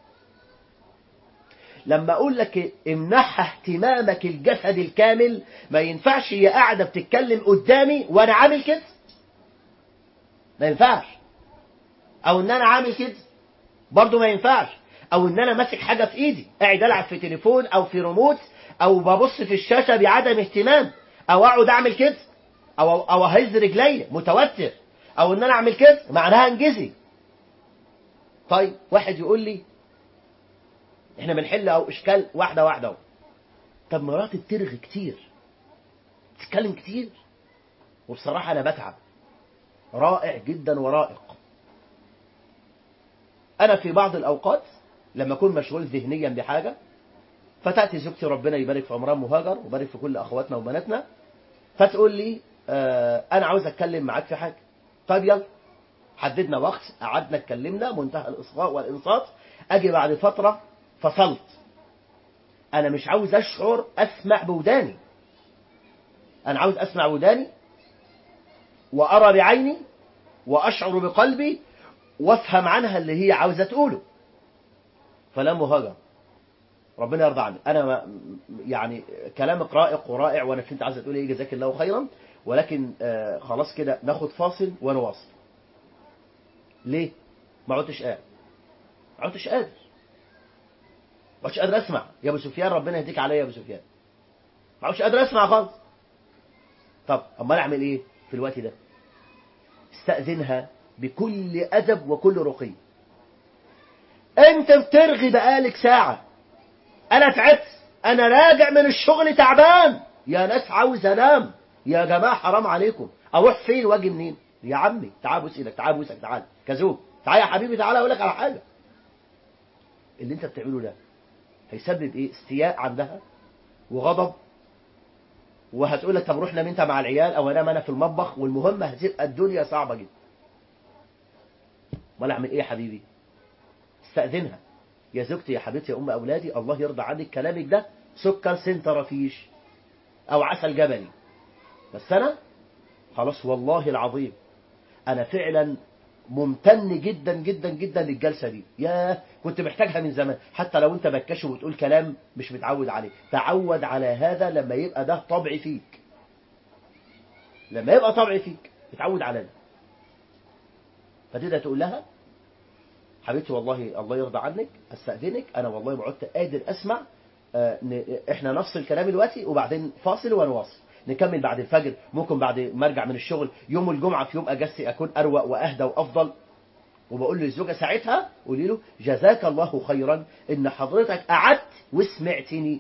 لما أقول لك امنحها اهتمامك الجسد الكامل ما ينفعش هي قاعدة بتتكلم قدامي وأنا عامل كده ما ينفعش أو إن أنا عامل كده برضه ما ينفعش او ان انا ماسك حاجه في ايدي قاعد العب في تليفون او في ريموت او ببص في الشاشه بعدم اهتمام او اقعد اعمل كده او او اهز رجلي متوتر او ان انا اعمل كده معناها انجزي طيب واحد يقول لي احنا بنحل او اشكال واحده واحده اهو طب مراتي بترغي كتير تتكلم كتير وبصراحه انا بتعب رائع جدا ورائق انا في بعض الاوقات لما أكون مشغول ذهنيا بحاجة فتأتي زوجتي ربنا يبارك في عمران مهاجر ويبارك في كل أخواتنا وبناتنا فتقول لي آه أنا عاوز أتكلم معاك في حاجة طيب يلا حددنا وقت قعدنا اتكلمنا منتهى الإصغاء والإنصات أجي بعد فترة فصلت أنا مش عاوز أشعر أسمع بوداني أنا عاوز أسمع بوداني وأرى بعيني وأشعر بقلبي وافهم عنها اللي هي عاوزة تقوله فلا مهاجر ربنا يرضى عنك انا ما يعني كلامك رائق ورائع وانا فهمت عايز تقول ايه جزاك الله خيرا ولكن آه خلاص كده ناخد فاصل ونواصل ليه ما عدتش قادر ما عدتش قادر ما عدتش قادر اسمع يا ابو سفيان ربنا يهديك عليا يا ابو سفيان ما عدتش قادر اسمع خالص طب امال اعمل ايه في الوقت ده استاذنها بكل ادب وكل رقي انت بترغي بقالك ساعة انا تعبت انا راجع من الشغل تعبان يا ناس عاوز انام يا جماعة حرام عليكم اروح فين واجي منين يا عمي تعال بوس ايدك تعال بوسك تعال كزوج تعال يا حبيبي تعال اقول لك على حاجة اللي انت بتعمله ده هيسبب ايه استياء عندها وغضب وهتقول لك طب روح نام انت مع العيال او انام انا في المطبخ والمهم هتبقى الدنيا صعبة جدا امال اعمل ايه يا حبيبي استأذنها يا زوجتي يا حبيبتي يا أم أولادي الله يرضى عنك كلامك ده سكر سنترفيش أو عسل جبلي بس أنا خلاص والله العظيم أنا فعلا ممتن جدا جدا جدا للجلسة دي يا كنت محتاجها من زمان حتى لو انت بكش وبتقول كلام مش متعود عليه تعود على هذا لما يبقى ده طبع فيك لما يبقى طبع فيك اتعود على ده فتبدأ تقول لها حبيبتي والله الله يرضى عنك استأذنك انا والله ما عدت قادر اسمع آه احنا نفصل الكلام دلوقتي وبعدين فاصل ونواصل نكمل بعد الفجر ممكن بعد ما ارجع من الشغل يوم الجمعة في يوم اجازتي اكون اروق واهدى وافضل وبقول للزوجة ساعتها قولي له جزاك الله خيرا ان حضرتك قعدت وسمعتني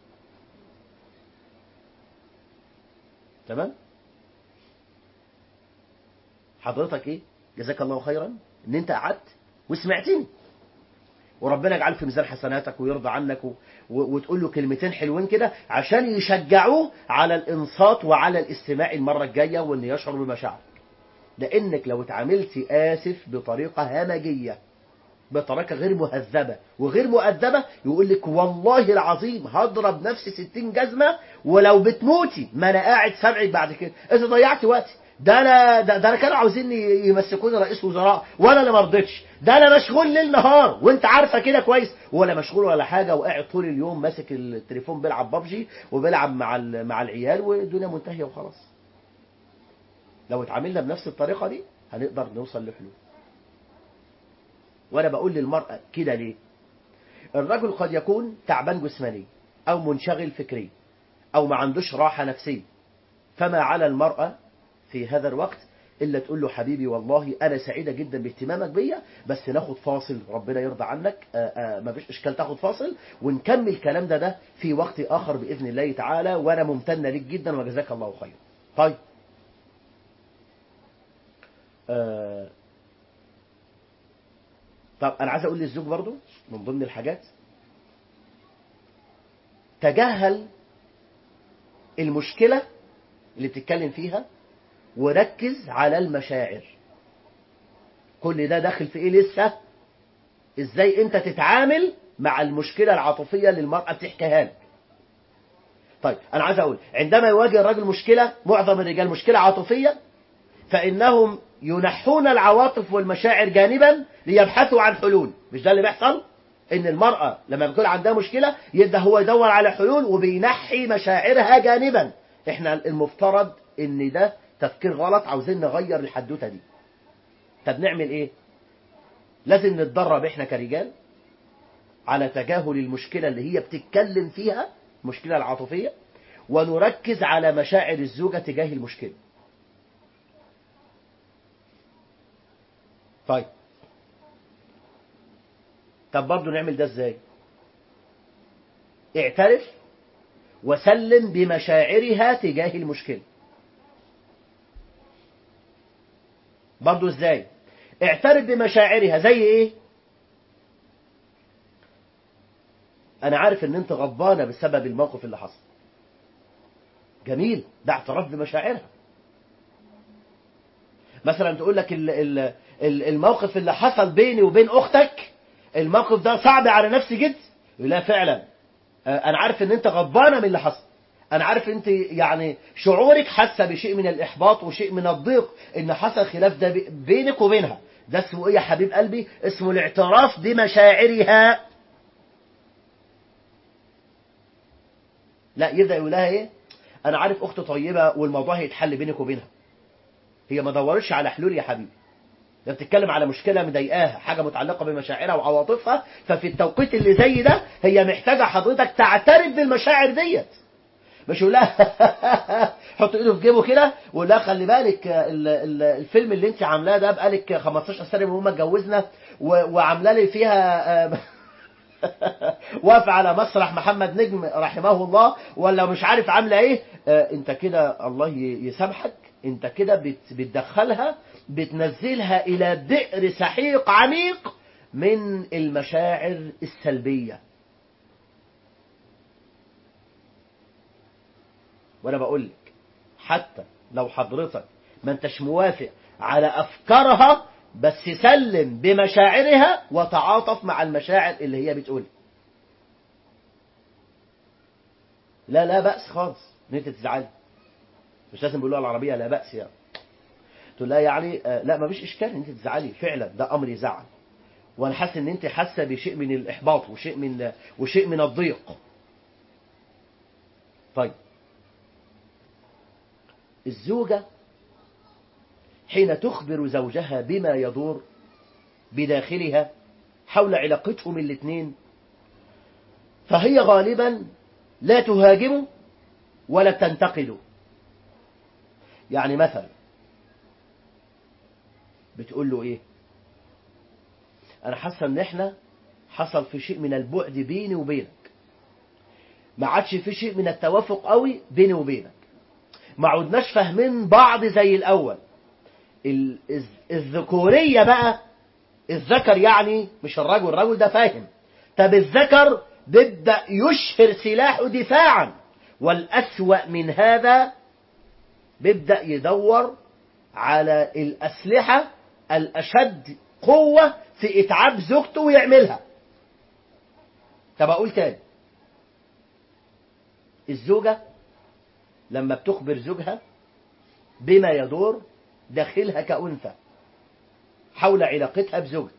تمام حضرتك ايه جزاك الله خيرا ان انت قعدت وسمعتني وربنا يجعله في ميزان حسناتك ويرضى عنك و... وتقول له كلمتين حلوين كده عشان يشجعوه على الانصات وعلى الاستماع المرة الجاية وان يشعر بمشاعرك لانك لو اتعاملت اسف بطريقة همجية بطريقة غير مهذبة وغير مؤدبة يقول لك والله العظيم هضرب نفسي ستين جزمة ولو بتموتي ما انا قاعد سامعك بعد كده انت ضيعت وقتي ده انا ده, ده انا كانوا عاوزين يمسكوني رئيس وزراء وانا اللي ما رضيتش ده انا مشغول ليل نهار وانت عارفه كده كويس ولا مشغول ولا حاجه وقاعد طول اليوم ماسك التليفون بيلعب ببجي وبيلعب مع مع العيال والدنيا منتهيه وخلاص لو اتعاملنا بنفس الطريقه دي هنقدر نوصل لحلول وانا بقول للمرأة كده ليه الرجل قد يكون تعبان جسماني او منشغل فكري او ما عندوش راحة نفسية فما على المرأة في هذا الوقت إلا تقول له حبيبي والله أنا سعيدة جدا باهتمامك بيا بس ناخد فاصل ربنا يرضى عنك ما فيش إشكال تاخد فاصل ونكمل الكلام ده ده في وقت آخر بإذن الله تعالى وأنا ممتنة ليك جدا وجزاك الله خير طيب آه طب أنا عايز أقول للزوج برضو من ضمن الحاجات تجاهل المشكلة اللي بتتكلم فيها وركز على المشاعر كل ده داخل في ايه لسه ازاي انت تتعامل مع المشكلة العاطفية اللي المرأة بتحكيها لك طيب انا عايز اقول عندما يواجه الرجل مشكلة معظم الرجال مشكلة عاطفية فانهم ينحون العواطف والمشاعر جانبا ليبحثوا عن حلول مش ده اللي بيحصل ان المرأة لما بيكون عندها مشكلة يبدأ هو يدور على حلول وبينحي مشاعرها جانبا احنا المفترض ان ده تفكير غلط عاوزين نغير الحدوتة دي طب نعمل ايه لازم نتدرب احنا كرجال على تجاهل المشكلة اللي هي بتتكلم فيها المشكلة العاطفية ونركز على مشاعر الزوجة تجاه المشكلة طيب طب برضه نعمل ده ازاي اعترف وسلم بمشاعرها تجاه المشكلة برضه ازاي اعترف بمشاعرها زي ايه انا عارف ان انت غضبانة بسبب الموقف اللي حصل جميل ده اعتراف بمشاعرها مثلا تقول لك ال ال الموقف اللي حصل بيني وبين اختك الموقف ده صعب على نفسي جدا لا فعلا انا عارف ان انت غضبانه من اللي حصل انا عارف انت يعني شعورك حاسه بشيء من الاحباط وشيء من الضيق ان حصل خلاف ده بينك وبينها ده اسمه ايه يا حبيب قلبي اسمه الاعتراف بمشاعرها لا يبدا يقول لها ايه انا عارف اخت طيبه والموضوع هيتحل بينك وبينها هي ما دورتش على حلول يا حبيبي ده بتتكلم على مشكلة مضايقاها حاجة متعلقة بمشاعرها وعواطفها ففي التوقيت اللي زي ده هي محتاجة حضرتك تعترف بالمشاعر ديت مش يقول لها حط ايده في جيبه كده ويقول لها خلي بالك ال ال الفيلم اللي انت عاملاه ده بقالك 15 سنه من ما اتجوزنا وعامله لي فيها واقف على مسرح محمد نجم رحمه الله ولا مش عارف عامله ايه انت كده الله يسامحك انت كده بتدخلها بتنزلها الى بئر سحيق عميق من المشاعر السلبية وانا بقول لك حتى لو حضرتك ما انتش موافق على افكارها بس سلم بمشاعرها وتعاطف مع المشاعر اللي هي بتقول لا لا بأس خالص ان انت تزعلي مش لازم بيقولوها العربية لا بأس يعني تقول لها يعني آه لا ما فيش اشكال ان انت تزعلي فعلا ده امر يزعل وانا حاسس ان انت حاسه بشيء من الاحباط وشيء من وشيء من الضيق طيب الزوجه حين تخبر زوجها بما يدور بداخلها حول علاقتهم الاثنين فهي غالبا لا تهاجمه ولا تنتقده يعني مثلا بتقول له ايه انا حاسه ان احنا حصل في شيء من البعد بيني وبينك ما عادش في شيء من التوافق قوي بيني وبينك ما عدناش فاهمين بعض زي الاول الذكوريه بقى الذكر يعني مش الرجل الرجل ده فاهم طب الذكر بيبدأ يشهر سلاحه دفاعا والأسوأ من هذا بيبدأ يدور على الأسلحة الأشد قوة في إتعاب زوجته ويعملها طب أقول تاني الزوجة لما بتخبر زوجها بما يدور داخلها كأنثى حول علاقتها بزوجها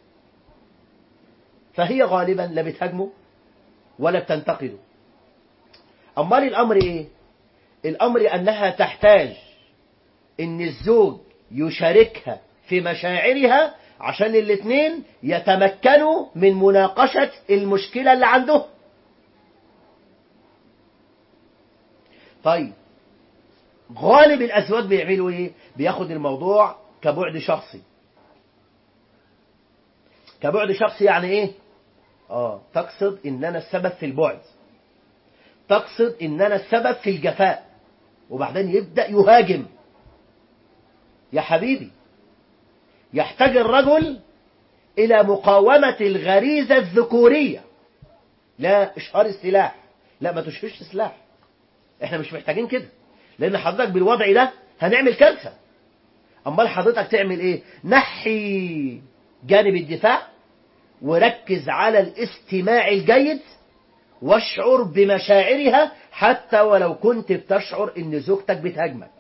فهي غالبا لا بتهاجمه ولا بتنتقده أمال الأمر إيه؟ الأمر أنها تحتاج إن الزوج يشاركها في مشاعرها عشان الاتنين يتمكنوا من مناقشة المشكلة اللي عنده طيب غالب الأزواج بيعملوا إيه؟ بياخد الموضوع كبعد شخصي كبعد شخصي يعني إيه؟ آه تقصد إن أنا السبب في البعد تقصد إن أنا السبب في الجفاء وبعدين يبدأ يهاجم يا حبيبي يحتاج الرجل إلى مقاومة الغريزة الذكورية لا إشهار السلاح لا ما تشهرش سلاح احنا مش محتاجين كده لأن حضرتك بالوضع ده هنعمل كارثة أمال حضرتك تعمل إيه نحي جانب الدفاع وركز على الاستماع الجيد واشعر بمشاعرها حتى ولو كنت بتشعر ان زوجتك بتهاجمك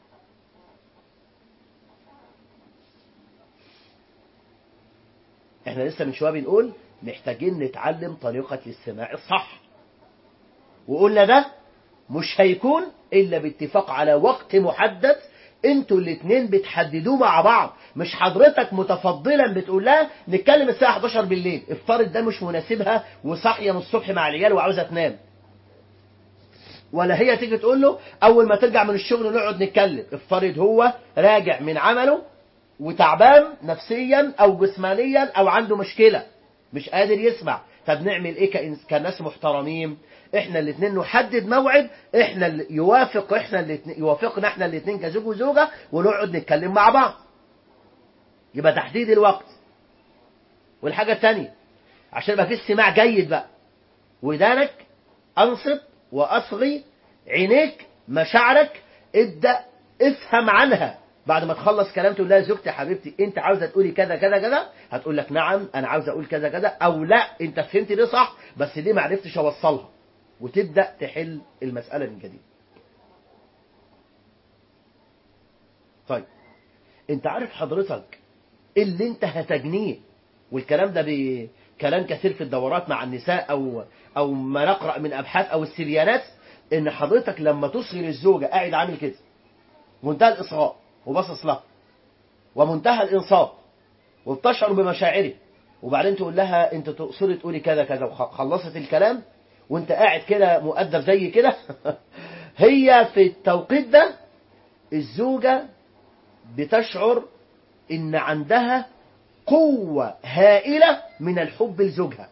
احنا لسه من شويه بنقول محتاجين نتعلم طريقة الاستماع الصح وقلنا ده مش هيكون الا باتفاق على وقت محدد انتوا الاتنين بتحددوه مع بعض مش حضرتك متفضلا بتقول لها نتكلم الساعة 11 بالليل افترض ده مش مناسبها وصاحية من الصبح مع العيال وعاوزة تنام ولا هي تيجي تقول له اول ما ترجع من الشغل نقعد نتكلم افترض هو راجع من عمله وتعبان نفسيا او جسمانيا او عنده مشكلة مش قادر يسمع طب نعمل ايه كإنس- كناس محترمين احنا الاثنين نحدد موعد احنا اللي يوافق احنا الاثنين يوافقنا احنا الاثنين كزوج وزوجة ونقعد نتكلم مع بعض يبقى تحديد الوقت والحاجة الثانية عشان يبقى في استماع جيد بقى ودانك انصت واصغي عينيك مشاعرك ابدأ افهم عنها بعد ما تخلص كلام تقول لها زوجتي يا حبيبتي انت عاوزه تقولي كذا كذا كذا هتقول لك نعم انا عاوزه اقول كذا كذا او لا انت فهمت دي صح بس دي ما عرفتش اوصلها وتبدا تحل المساله من جديد طيب انت عارف حضرتك اللي انت هتجنيه والكلام ده بكلام كثير في الدورات مع النساء او او ما نقرا من ابحاث او السريانات ان حضرتك لما تصغر الزوجه قاعد عامل كده منتهى الاصغاء وباصص لها ومنتهى الانصات وبتشعر بمشاعره وبعدين تقول لها انت تقصدي تقولي كذا كذا وخلصت الكلام وانت قاعد كده مؤدب زي كده هي في التوقيت ده الزوجة بتشعر ان عندها قوة هائلة من الحب لزوجها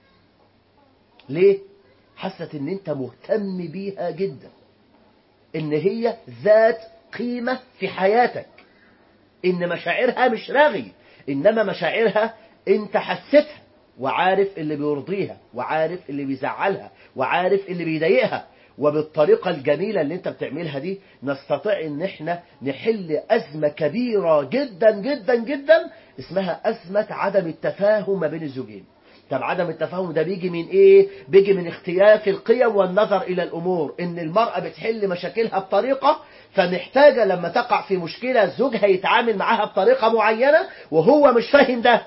ليه؟ حست ان انت مهتم بيها جدا ان هي ذات قيمة في حياتك ان مشاعرها مش راغي انما مشاعرها انت حسيتها وعارف اللي بيرضيها وعارف اللي بيزعلها وعارف اللي بيضايقها وبالطريقة الجميلة اللي انت بتعملها دي نستطيع ان احنا نحل ازمة كبيرة جدا جدا جدا اسمها ازمة عدم التفاهم ما بين الزوجين طب عدم التفاهم ده بيجي من ايه بيجي من اختلاف القيم والنظر الى الامور ان المرأة بتحل مشاكلها بطريقة فمحتاجة لما تقع في مشكلة زوجها يتعامل معاها بطريقة معينة وهو مش فاهم ده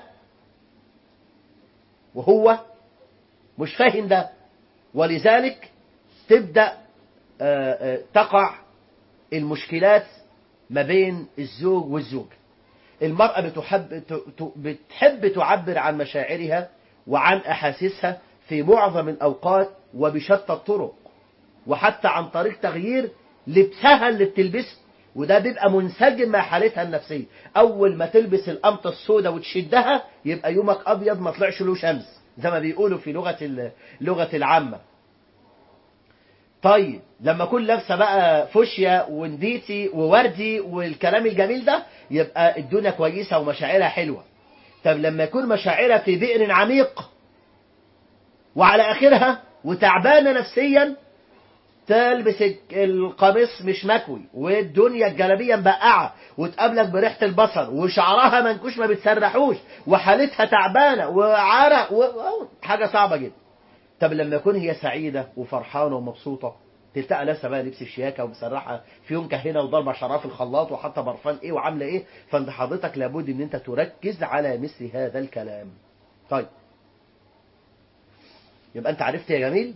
وهو مش فاهم ده ولذلك تبدأ آه، آه، تقع المشكلات ما بين الزوج والزوج المرأة بتحب ت- ت- بتحب تعبر عن مشاعرها وعن أحاسيسها في معظم الأوقات وبشتى الطرق وحتى عن طريق تغيير لبسها اللي بتلبسه وده بيبقى منسجم مع حالتها النفسية أول ما تلبس القمطة السوداء وتشدها يبقى يومك أبيض ما طلعش له شمس زي ما بيقولوا في لغة ال- لغة العامة طيب لما اكون لابسه بقى فوشيا ونديتي ووردي والكلام الجميل ده يبقى الدنيا كويسه ومشاعرها حلوه طب لما يكون مشاعرها في بئر عميق وعلى آخرها وتعبانة نفسيا تلبس القميص مش مكوي والدنيا الجلابية مبقعة وتقابلك بريحة البصل وشعرها منكوش ما بتسرحوش وحالتها تعبانة وعرق و... حاجة صعبة جدا طب لما يكون هي سعيدة وفرحانة ومبسوطة تلتقى لابسه بقى لبس الشياكه ومسرحه في يوم هنا وضربه شعرها في الخلاط وحاطه برفان ايه وعامله ايه فانت حضرتك لابد ان انت تركز على مثل هذا الكلام طيب يبقى انت عرفت يا جميل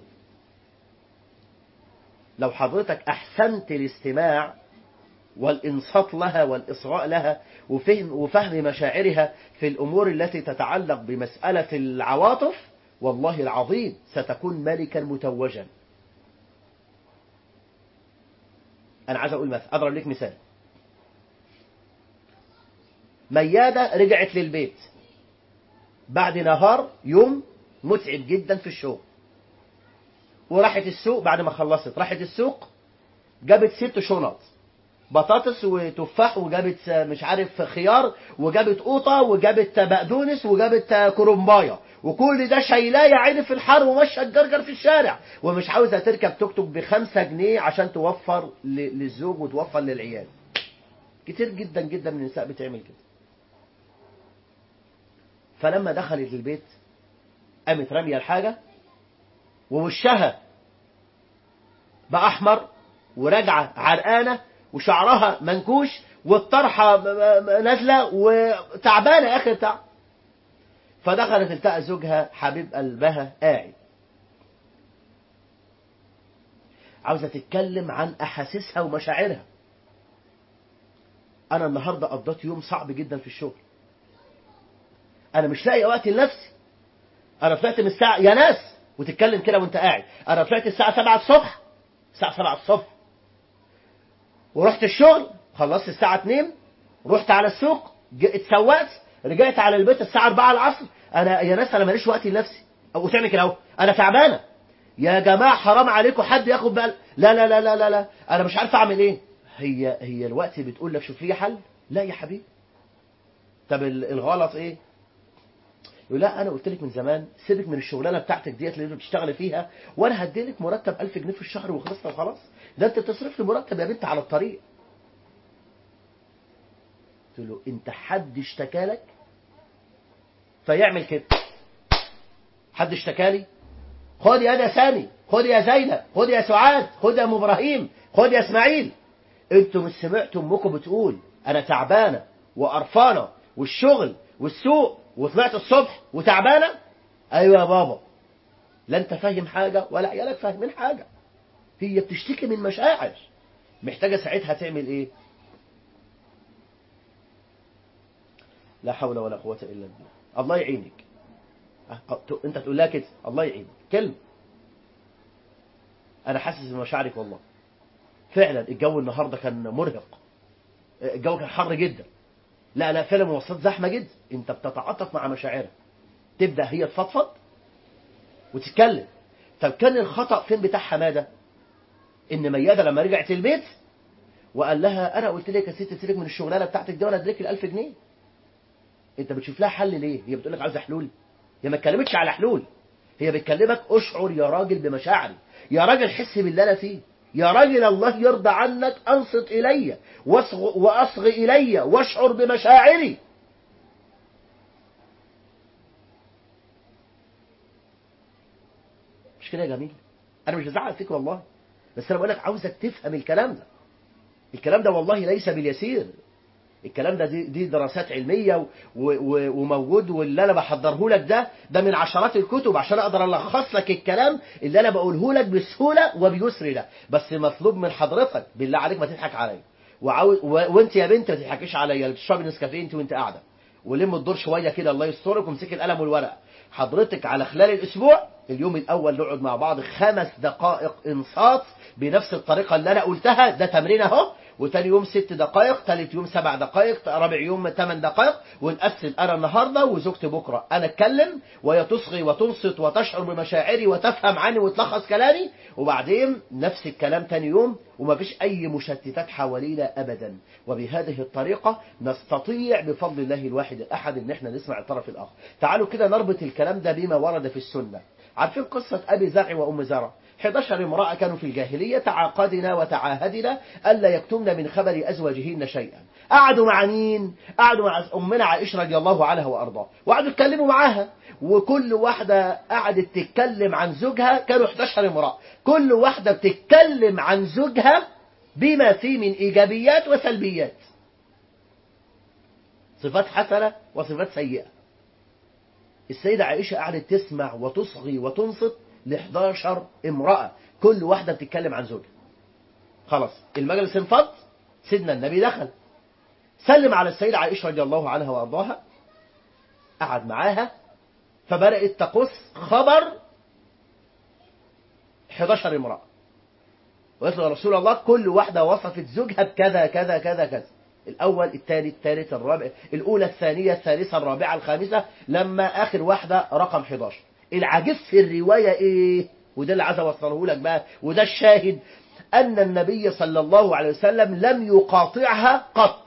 لو حضرتك احسنت الاستماع والانصات لها والاصغاء لها وفهم وفهم مشاعرها في الامور التي تتعلق بمساله العواطف والله العظيم ستكون ملكا متوجا انا عايز اقول مثلا اضرب لك مثال ميادة رجعت للبيت بعد نهار يوم متعب جدا في الشغل وراحت السوق بعد ما خلصت راحت السوق جابت ست شنط بطاطس وتفاح وجابت مش عارف خيار وجابت قوطه وجابت بقدونس وجابت كرنبايه وكل ده شايلاه يا عيني في الحر وماشيه الجرجر في الشارع ومش عاوزه تركب توك توك بخمسة جنيه عشان توفر للزوج وتوفر للعيال كتير جدا جدا من النساء بتعمل كده فلما دخلت البيت قامت راميه الحاجه ووشها بقى احمر وراجعه عرقانه وشعرها منكوش والطرحه نازله وتعبانه اخر تعب فدخلت التقى زوجها حبيب قلبها قاعد عاوزة تتكلم عن أحاسيسها ومشاعرها أنا النهاردة قضيت يوم صعب جدا في الشغل أنا مش لاقي وقت لنفسي أنا طلعت من الساعة يا ناس وتتكلم كده وأنت قاعد أنا طلعت الساعة 7 الصبح الساعة 7 الصبح ورحت الشغل خلصت الساعة 2 رحت على السوق اتسوقت رجعت على البيت الساعة 4 العصر انا يا ناس انا ماليش وقت لنفسي او تعمل كده اهو انا تعبانه يا جماعه حرام عليكم حد ياخد بال لا لا لا لا لا لا انا مش عارف اعمل ايه هي هي الوقت بتقول لك شوف لي حل لا يا حبيبي طب الغلط ايه يقول لا انا قلت لك من زمان سيبك من الشغلانه بتاعتك ديت اللي بتشتغلي فيها وانا هديلك مرتب 1000 جنيه في الشهر وخلصنا وخلاص ده انت تصرف لي مرتب يا بنت على الطريق قلت له انت حد اشتكى لك فيعمل كده حد اشتكى لي خد يا ده سامي خد يا زينب خد يا سعاد خد يا ام ابراهيم خد يا اسماعيل انتوا مش سمعتوا امكم بتقول انا تعبانه وقرفانه والشغل والسوق وطلعت الصبح وتعبانه ايوه يا بابا لا انت فاهم حاجه ولا عيالك فاهمين حاجه هي بتشتكي من مشاعر محتاجه ساعتها تعمل ايه لا حول ولا قوه الا بالله الله يعينك انت تقول لها كده الله يعينك كلمة انا حاسس بمشاعرك والله فعلا الجو النهاردة كان مرهق الجو كان حر جدا لا لا فعلا مواصلات زحمة جدا انت بتتعاطف مع مشاعرها تبدأ هي تفضفض وتتكلم طب كان الخطأ فين بتاع حمادة ان ميادة لما رجعت البيت وقال لها انا قلت لك يا ست سيبك من الشغلانه بتاعتك دي وانا اديك ال 1000 جنيه انت بتشوف لها حل ليه هي بتقول لك عاوزه حلول هي ما اتكلمتش على حلول هي بتكلمك اشعر يا راجل بمشاعري يا راجل حس باللي انا فيه يا راجل الله يرضى عنك انصت الي واصغ واصغ الي واشعر بمشاعري مش كده يا جميل انا مش بزعل فيك والله بس انا بقول لك عاوزك تفهم الكلام ده الكلام ده والله ليس باليسير الكلام ده دي, دي دراسات علمية و و وموجود واللي أنا بحضره لك ده ده من عشرات الكتب عشان أقدر ألخص لك الكلام اللي أنا بقوله لك بسهولة وبيسر ده بس مطلوب من حضرتك بالله عليك ما تضحك عليا وعاوز و... وانت يا بنت ما تضحكيش عليا اللي بتشربي نسكافيه انت وانت قاعده ولم الدور شويه كده الله يسترك وامسكي القلم والورق حضرتك على خلال الاسبوع اليوم الأول نقعد مع بعض خمس دقائق إنصات بنفس الطريقة اللي أنا قلتها ده تمرين أهو وتاني يوم ست دقائق تالت يوم سبع دقائق رابع يوم ثمان دقائق ونقسم أنا النهاردة وزوجتي بكرة أنا أتكلم وهي تصغي وتنصت وتشعر بمشاعري وتفهم عني وتلخص كلامي وبعدين نفس الكلام تاني يوم ومفيش أي مشتتات حوالينا أبدا وبهذه الطريقة نستطيع بفضل الله الواحد الأحد إن احنا نسمع الطرف الآخر تعالوا كده نربط الكلام ده بما ورد في السنة عارفين قصة أبي زرع وأم زرع 11 امرأة كانوا في الجاهلية تعاقدنا وتعاهدنا ألا يكتمن من خبر أزواجهن شيئا قعدوا مع مين؟ قعدوا مع أمنا عائشة رضي الله عنها وأرضاها وقعدوا يتكلموا معاها وكل واحدة قعدت تتكلم عن زوجها كانوا 11 امرأة كل واحدة بتتكلم عن زوجها بما فيه من إيجابيات وسلبيات صفات حسنة وصفات سيئة السيدة عائشة قعدت تسمع وتصغي وتنصت ل 11 امرأة كل واحدة بتتكلم عن زوجها خلاص المجلس انفض سيدنا النبي دخل سلم على السيدة عائشة رضي الله عنها وأرضاها قعد معاها فبدأت تقص خبر 11 امرأة وقالت له يا رسول الله كل واحدة وصفت زوجها بكذا كذا كذا كذا الأول الثاني الثالث الرابع الأولى الثانية الثالثة الرابعة الخامسة لما آخر واحدة رقم 11 العجيب في الرواية إيه وده اللي عايز أوصله لك بقى وده الشاهد أن النبي صلى الله عليه وسلم لم يقاطعها قط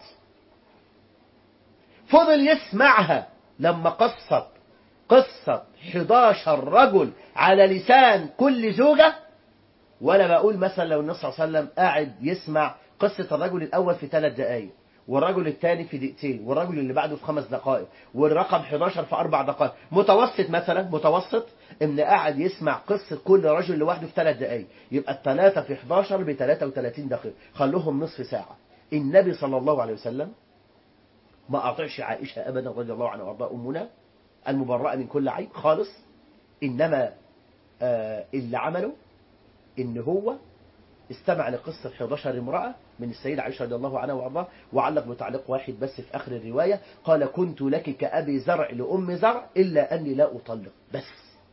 فضل يسمعها لما قصت قصة 11 رجل على لسان كل زوجة ولا بقول مثلا لو النبي صلى الله عليه وسلم قاعد يسمع قصة الرجل الأول في ثلاث دقائق والرجل الثاني في دقيقتين والرجل اللي بعده في خمس دقائق والرقم 11 في أربع دقائق متوسط مثلا متوسط ان قاعد يسمع قصة كل رجل لوحده في ثلاث دقائق يبقى الثلاثة في 11 ب 33 دقيقة خلوهم نصف ساعة النبي صلى الله عليه وسلم ما أعطيش عائشة أبدا رضي الله عنها وارضاها أمنا المبرأة من كل عيب خالص إنما آه اللي عمله إن هو استمع لقصة 11 امرأة من السيدة عائشة رضي الله عنها وارضاها وعلق بتعليق واحد بس في آخر الرواية قال كنت لك كأبي زرع لأم زرع إلا أني لا أطلق بس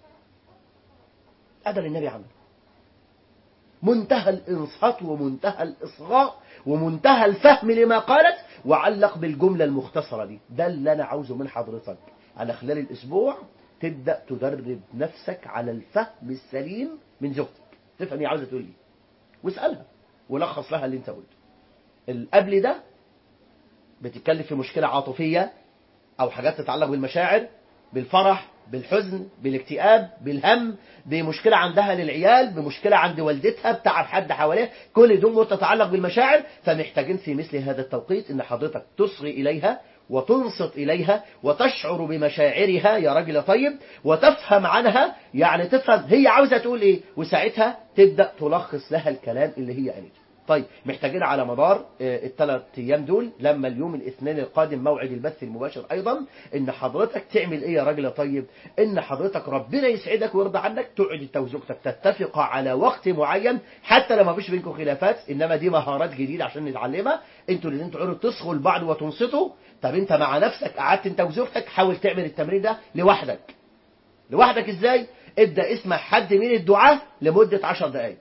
هذا اللي النبي عمله منتهى الإنصات ومنتهى الإصغاء ومنتهى الفهم لما قالت وعلق بالجملة المختصرة دي ده اللي أنا عاوزه من حضرتك على خلال الأسبوع تبدأ تدرب نفسك على الفهم السليم من زوجتك تفهم هي عاوزة تقول ايه واسألها ولخص لها اللي انت قلته قبل ده بتتكلم في مشكلة عاطفية أو حاجات تتعلق بالمشاعر بالفرح بالحزن بالاكتئاب بالهم بمشكلة عندها للعيال بمشكلة عند والدتها بتعب حد حواليها كل دول تتعلق بالمشاعر فمحتاجين في مثل هذا التوقيت ان حضرتك تصغي إليها وتنصت إليها وتشعر بمشاعرها يا راجل طيب وتفهم عنها يعني تفهم هي عاوزة تقول إيه وساعتها تبدأ تلخص لها الكلام اللي هي قالته طيب محتاجين على مدار الثلاث ايام دول لما اليوم الاثنين القادم موعد البث المباشر ايضا ان حضرتك تعمل ايه يا راجل طيب ان حضرتك ربنا يسعدك ويرضى عنك تقعد انت وزوجتك تتفق على وقت معين حتى لو ما فيش بينكم خلافات انما دي مهارات جديده عشان نتعلمها انتوا الاثنين تقعدوا تصغوا لبعض وتنصتوا طب انت مع نفسك قعدت انت وزوجتك حاول تعمل التمرين ده لوحدك لوحدك ازاي ابدا اسمع حد من الدعاه لمده 10 دقائق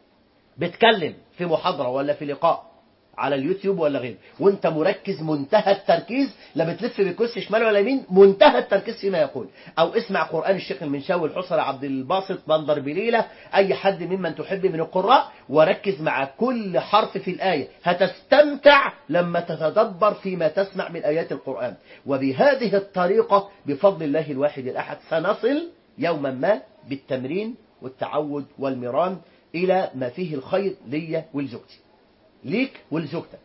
بتكلم في محاضرة ولا في لقاء على اليوتيوب ولا غيره وانت مركز منتهى التركيز لا بتلف بالكرسي شمال ولا يمين منتهى التركيز فيما يقول او اسمع قرآن الشيخ المنشاوي الحصري عبد الباسط بندر بليلة اي حد ممن تحب من القراء وركز مع كل حرف في الآية هتستمتع لما تتدبر فيما تسمع من آيات القرآن وبهذه الطريقة بفضل الله الواحد الأحد سنصل يوما ما بالتمرين والتعود والمران إلى ما فيه الخير لي ولزوجتي ليك ولزوجتك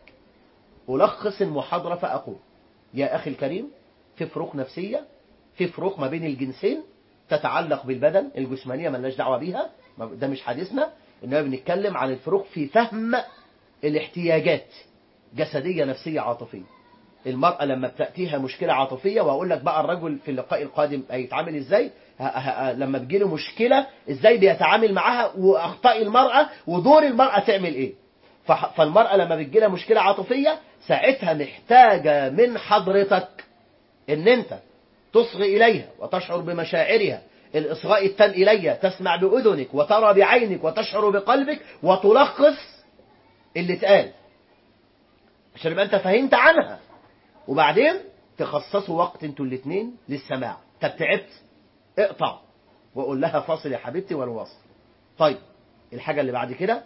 ألخص المحاضرة فأقول يا أخي الكريم في فروق نفسية في فروق ما بين الجنسين تتعلق بالبدن الجسمانية ملناش دعوة بيها ده مش حديثنا إنما بنتكلم عن الفروق في فهم الاحتياجات جسدية نفسية عاطفية المرأة لما بتأتيها مشكلة عاطفية وأقول لك بقى الرجل في اللقاء القادم هيتعامل إزاي لما تجيله مشكلة إزاي بيتعامل معاها وأخطاء المرأة ودور المرأة تعمل إيه فالمرأة لما بتجيلها مشكلة عاطفية ساعتها محتاجة من حضرتك إن أنت تصغي إليها وتشعر بمشاعرها الإصغاء التام إلي تسمع بأذنك وترى بعينك وتشعر بقلبك وتلخص اللي اتقال عشان يبقى أنت فهمت عنها وبعدين تخصصوا وقت انتوا الاثنين للسماع طب تعبت اقطع وقول لها فاصل يا حبيبتي والوصل طيب الحاجة اللي بعد كده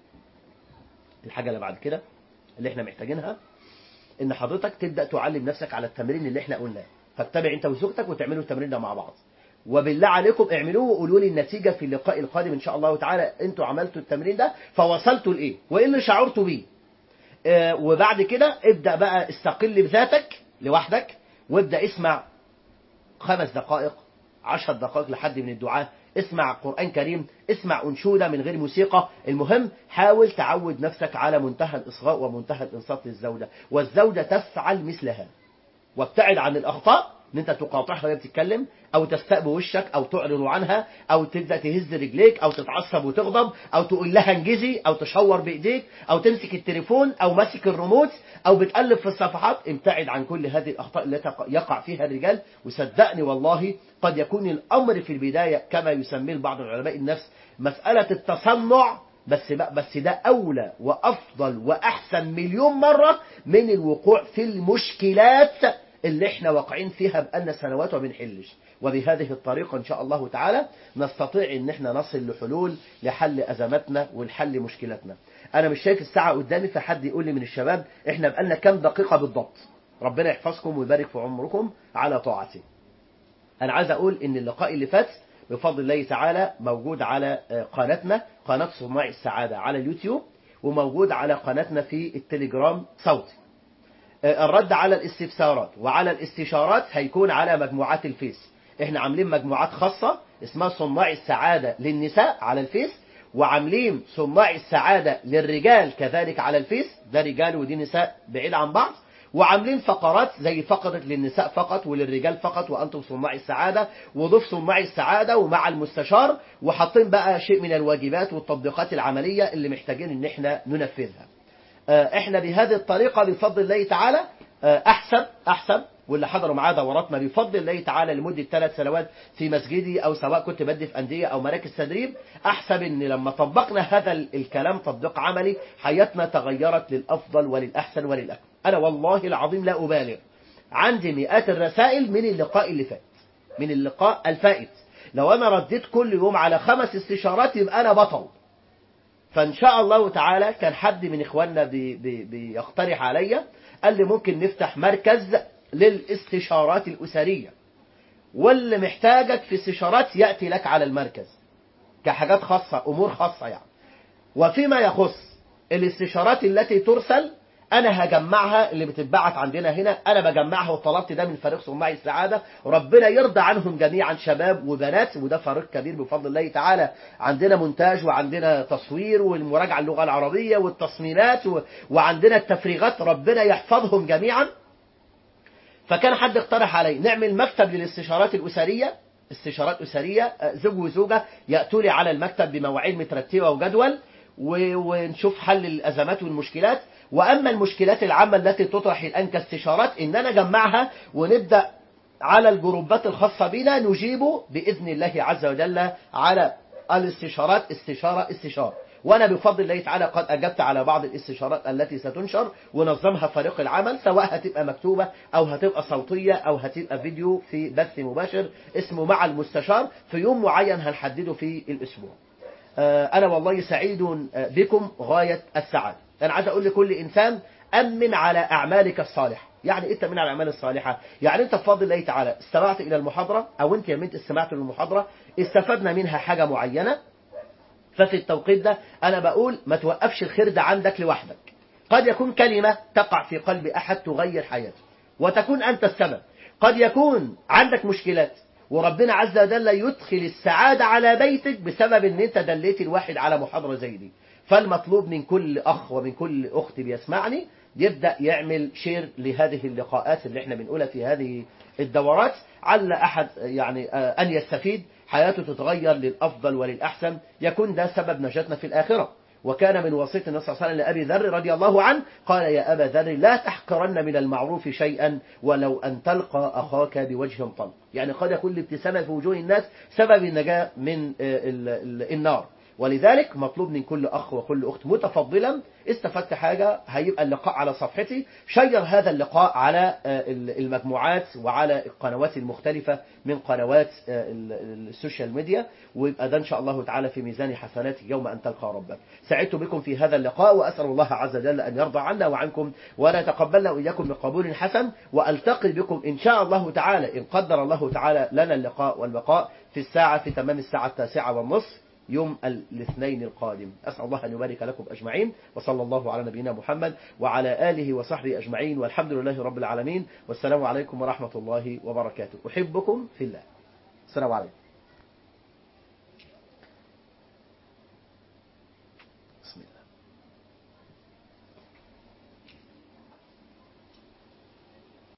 الحاجة اللي بعد كده اللي احنا محتاجينها ان حضرتك تبدأ تعلم نفسك على التمرين اللي احنا قلناه فاتبع انت وزوجتك وتعملوا التمرين ده مع بعض وبالله عليكم اعملوه وقولوا لي النتيجة في اللقاء القادم ان شاء الله تعالى انتوا عملتوا التمرين ده فوصلتوا لايه وايه اللي شعرتوا بيه آه وبعد كده ابدأ بقى استقل بذاتك لوحدك وابدأ اسمع خمس دقائق عشر دقائق لحد من الدعاء اسمع قرآن كريم اسمع أنشودة من غير موسيقى المهم حاول تعود نفسك على منتهى الإصغاء ومنتهى الإنصات للزوجة والزوجة تفعل مثلها وابتعد عن الأخطاء ان انت تقاطعها وهي بتتكلم او تستقبل وشك او تعرض عنها او تبدا تهز رجليك او تتعصب وتغضب او تقول لها انجزي او تشور بايديك او تمسك التليفون او ماسك الريموت او بتقلب في الصفحات ابتعد عن كل هذه الاخطاء التي يقع فيها الرجال وصدقني والله قد يكون الامر في البدايه كما يسميه بعض علماء النفس مساله التصنع بس بس ده اولى وافضل واحسن مليون مره من الوقوع في المشكلات اللي احنا واقعين فيها بقالنا سنوات وما بنحلش وبهذه الطريقة ان شاء الله تعالى نستطيع ان احنا نصل لحلول لحل ازماتنا ولحل مشكلاتنا انا مش شايف الساعة قدامي فحد يقول لي من الشباب احنا بقالنا كام دقيقة بالضبط ربنا يحفظكم ويبارك في عمركم على طاعته انا عايز اقول ان اللقاء اللي فات بفضل الله تعالى موجود على قناتنا قناة صناع السعادة على اليوتيوب وموجود على قناتنا في التليجرام صوتي الرد على الاستفسارات وعلى الاستشارات هيكون على مجموعات الفيس احنا عاملين مجموعات خاصة اسمها صناع السعادة للنساء على الفيس وعاملين صناع السعادة للرجال كذلك على الفيس ده رجال ودي نساء بعيد عن بعض وعاملين فقرات زي فقرة للنساء فقط وللرجال فقط وأنتم صناع السعادة وضيف صناع السعادة ومع المستشار وحاطين بقى شيء من الواجبات والتطبيقات العملية اللي محتاجين ان احنا ننفذها احنا بهذه الطريقة بفضل الله تعالى احسب احسب واللي حضروا معاه دوراتنا بفضل الله تعالى لمدة ثلاث سنوات في مسجدي او سواء كنت بدي في اندية او مراكز تدريب احسب ان لما طبقنا هذا الكلام تطبيق عملي حياتنا تغيرت للافضل وللاحسن وللاكمل انا والله العظيم لا ابالغ عندي مئات الرسائل من اللقاء اللي فات من اللقاء الفائت لو انا رديت كل يوم على خمس استشارات يبقى انا بطل فان شاء الله تعالى كان حد من اخواننا بي بي بيقترح عليا قال لي ممكن نفتح مركز للاستشارات الاسريه واللي محتاجك في استشارات ياتي لك على المركز كحاجات خاصه امور خاصه يعني وفيما يخص الاستشارات التي ترسل انا هجمعها اللي بتتبعت عندنا هنا انا بجمعها وطلبت ده من فريق صناع السعاده ربنا يرضى عنهم جميعا شباب وبنات وده فريق كبير بفضل الله تعالى عندنا مونتاج وعندنا تصوير والمراجعه اللغه العربيه والتصميمات و... وعندنا التفريغات ربنا يحفظهم جميعا فكان حد اقترح علي نعمل مكتب للاستشارات الاسريه استشارات اسريه زوج وزوجه ياتوا لي على المكتب بمواعيد مترتبه وجدول و... ونشوف حل الازمات والمشكلات وأما المشكلات العامة التي تطرح الآن كاستشارات إن أنا جمعها ونبدأ على الجروبات الخاصة بنا نجيبه بإذن الله عز وجل على الاستشارات استشارة استشارة وأنا بفضل الله تعالى قد أجبت على بعض الاستشارات التي ستنشر ونظمها فريق العمل سواء هتبقى مكتوبة أو هتبقى صوتية أو هتبقى فيديو في بث مباشر اسمه مع المستشار في يوم معين هنحدده في الأسبوع أنا والله سعيد بكم غاية السعادة أنا عايز أقول لكل إنسان أمن على أعمالك الصالحة يعني إيه تأمين على الأعمال الصالحة يعني أنت بفضل الله تعالى استمعت إلى المحاضرة أو أنت يا بنت استمعت للمحاضرة استفدنا منها حاجة معينة ففي التوقيت ده أنا بقول ما توقفش الخير ده عندك لوحدك قد يكون كلمة تقع في قلب أحد تغير حياته وتكون أنت السبب قد يكون عندك مشكلات وربنا عز وجل يدخل السعادة على بيتك بسبب ان انت دليت الواحد على محاضرة زي دي فالمطلوب من كل أخ ومن كل أخت بيسمعني يبدأ يعمل شير لهذه اللقاءات اللي احنا بنقولها في هذه الدورات على أحد يعني أن يستفيد حياته تتغير للأفضل وللأحسن يكون ده سبب نجاتنا في الآخرة وكان من وصية النبي صلى الله عليه وسلم لأبي ذر رضي الله عنه قال يا أبا ذر لا تحقرن من المعروف شيئا ولو أن تلقى أخاك بوجه طلق يعني قد يكون الابتسامة في وجوه الناس سبب النجاة من النار ولذلك مطلوب من كل أخ وكل أخت متفضلا استفدت حاجة هيبقى اللقاء على صفحتي شير هذا اللقاء على المجموعات وعلى القنوات المختلفة من قنوات السوشيال ميديا ويبقى ده إن شاء الله تعالى في ميزان حسناتك يوم أن تلقى ربك سعدت بكم في هذا اللقاء وأسأل الله عز وجل أن يرضى عنا وعنكم ولا تقبلنا وإياكم بقبول حسن وألتقي بكم إن شاء الله تعالى إن قدر الله تعالى لنا اللقاء والبقاء في الساعة في تمام الساعة التاسعة والنصف يوم الاثنين القادم أسأل الله أن يبارك لكم أجمعين وصلى الله على نبينا محمد وعلى آله وصحبه أجمعين والحمد لله رب العالمين والسلام عليكم ورحمة الله وبركاته أحبكم في الله السلام عليكم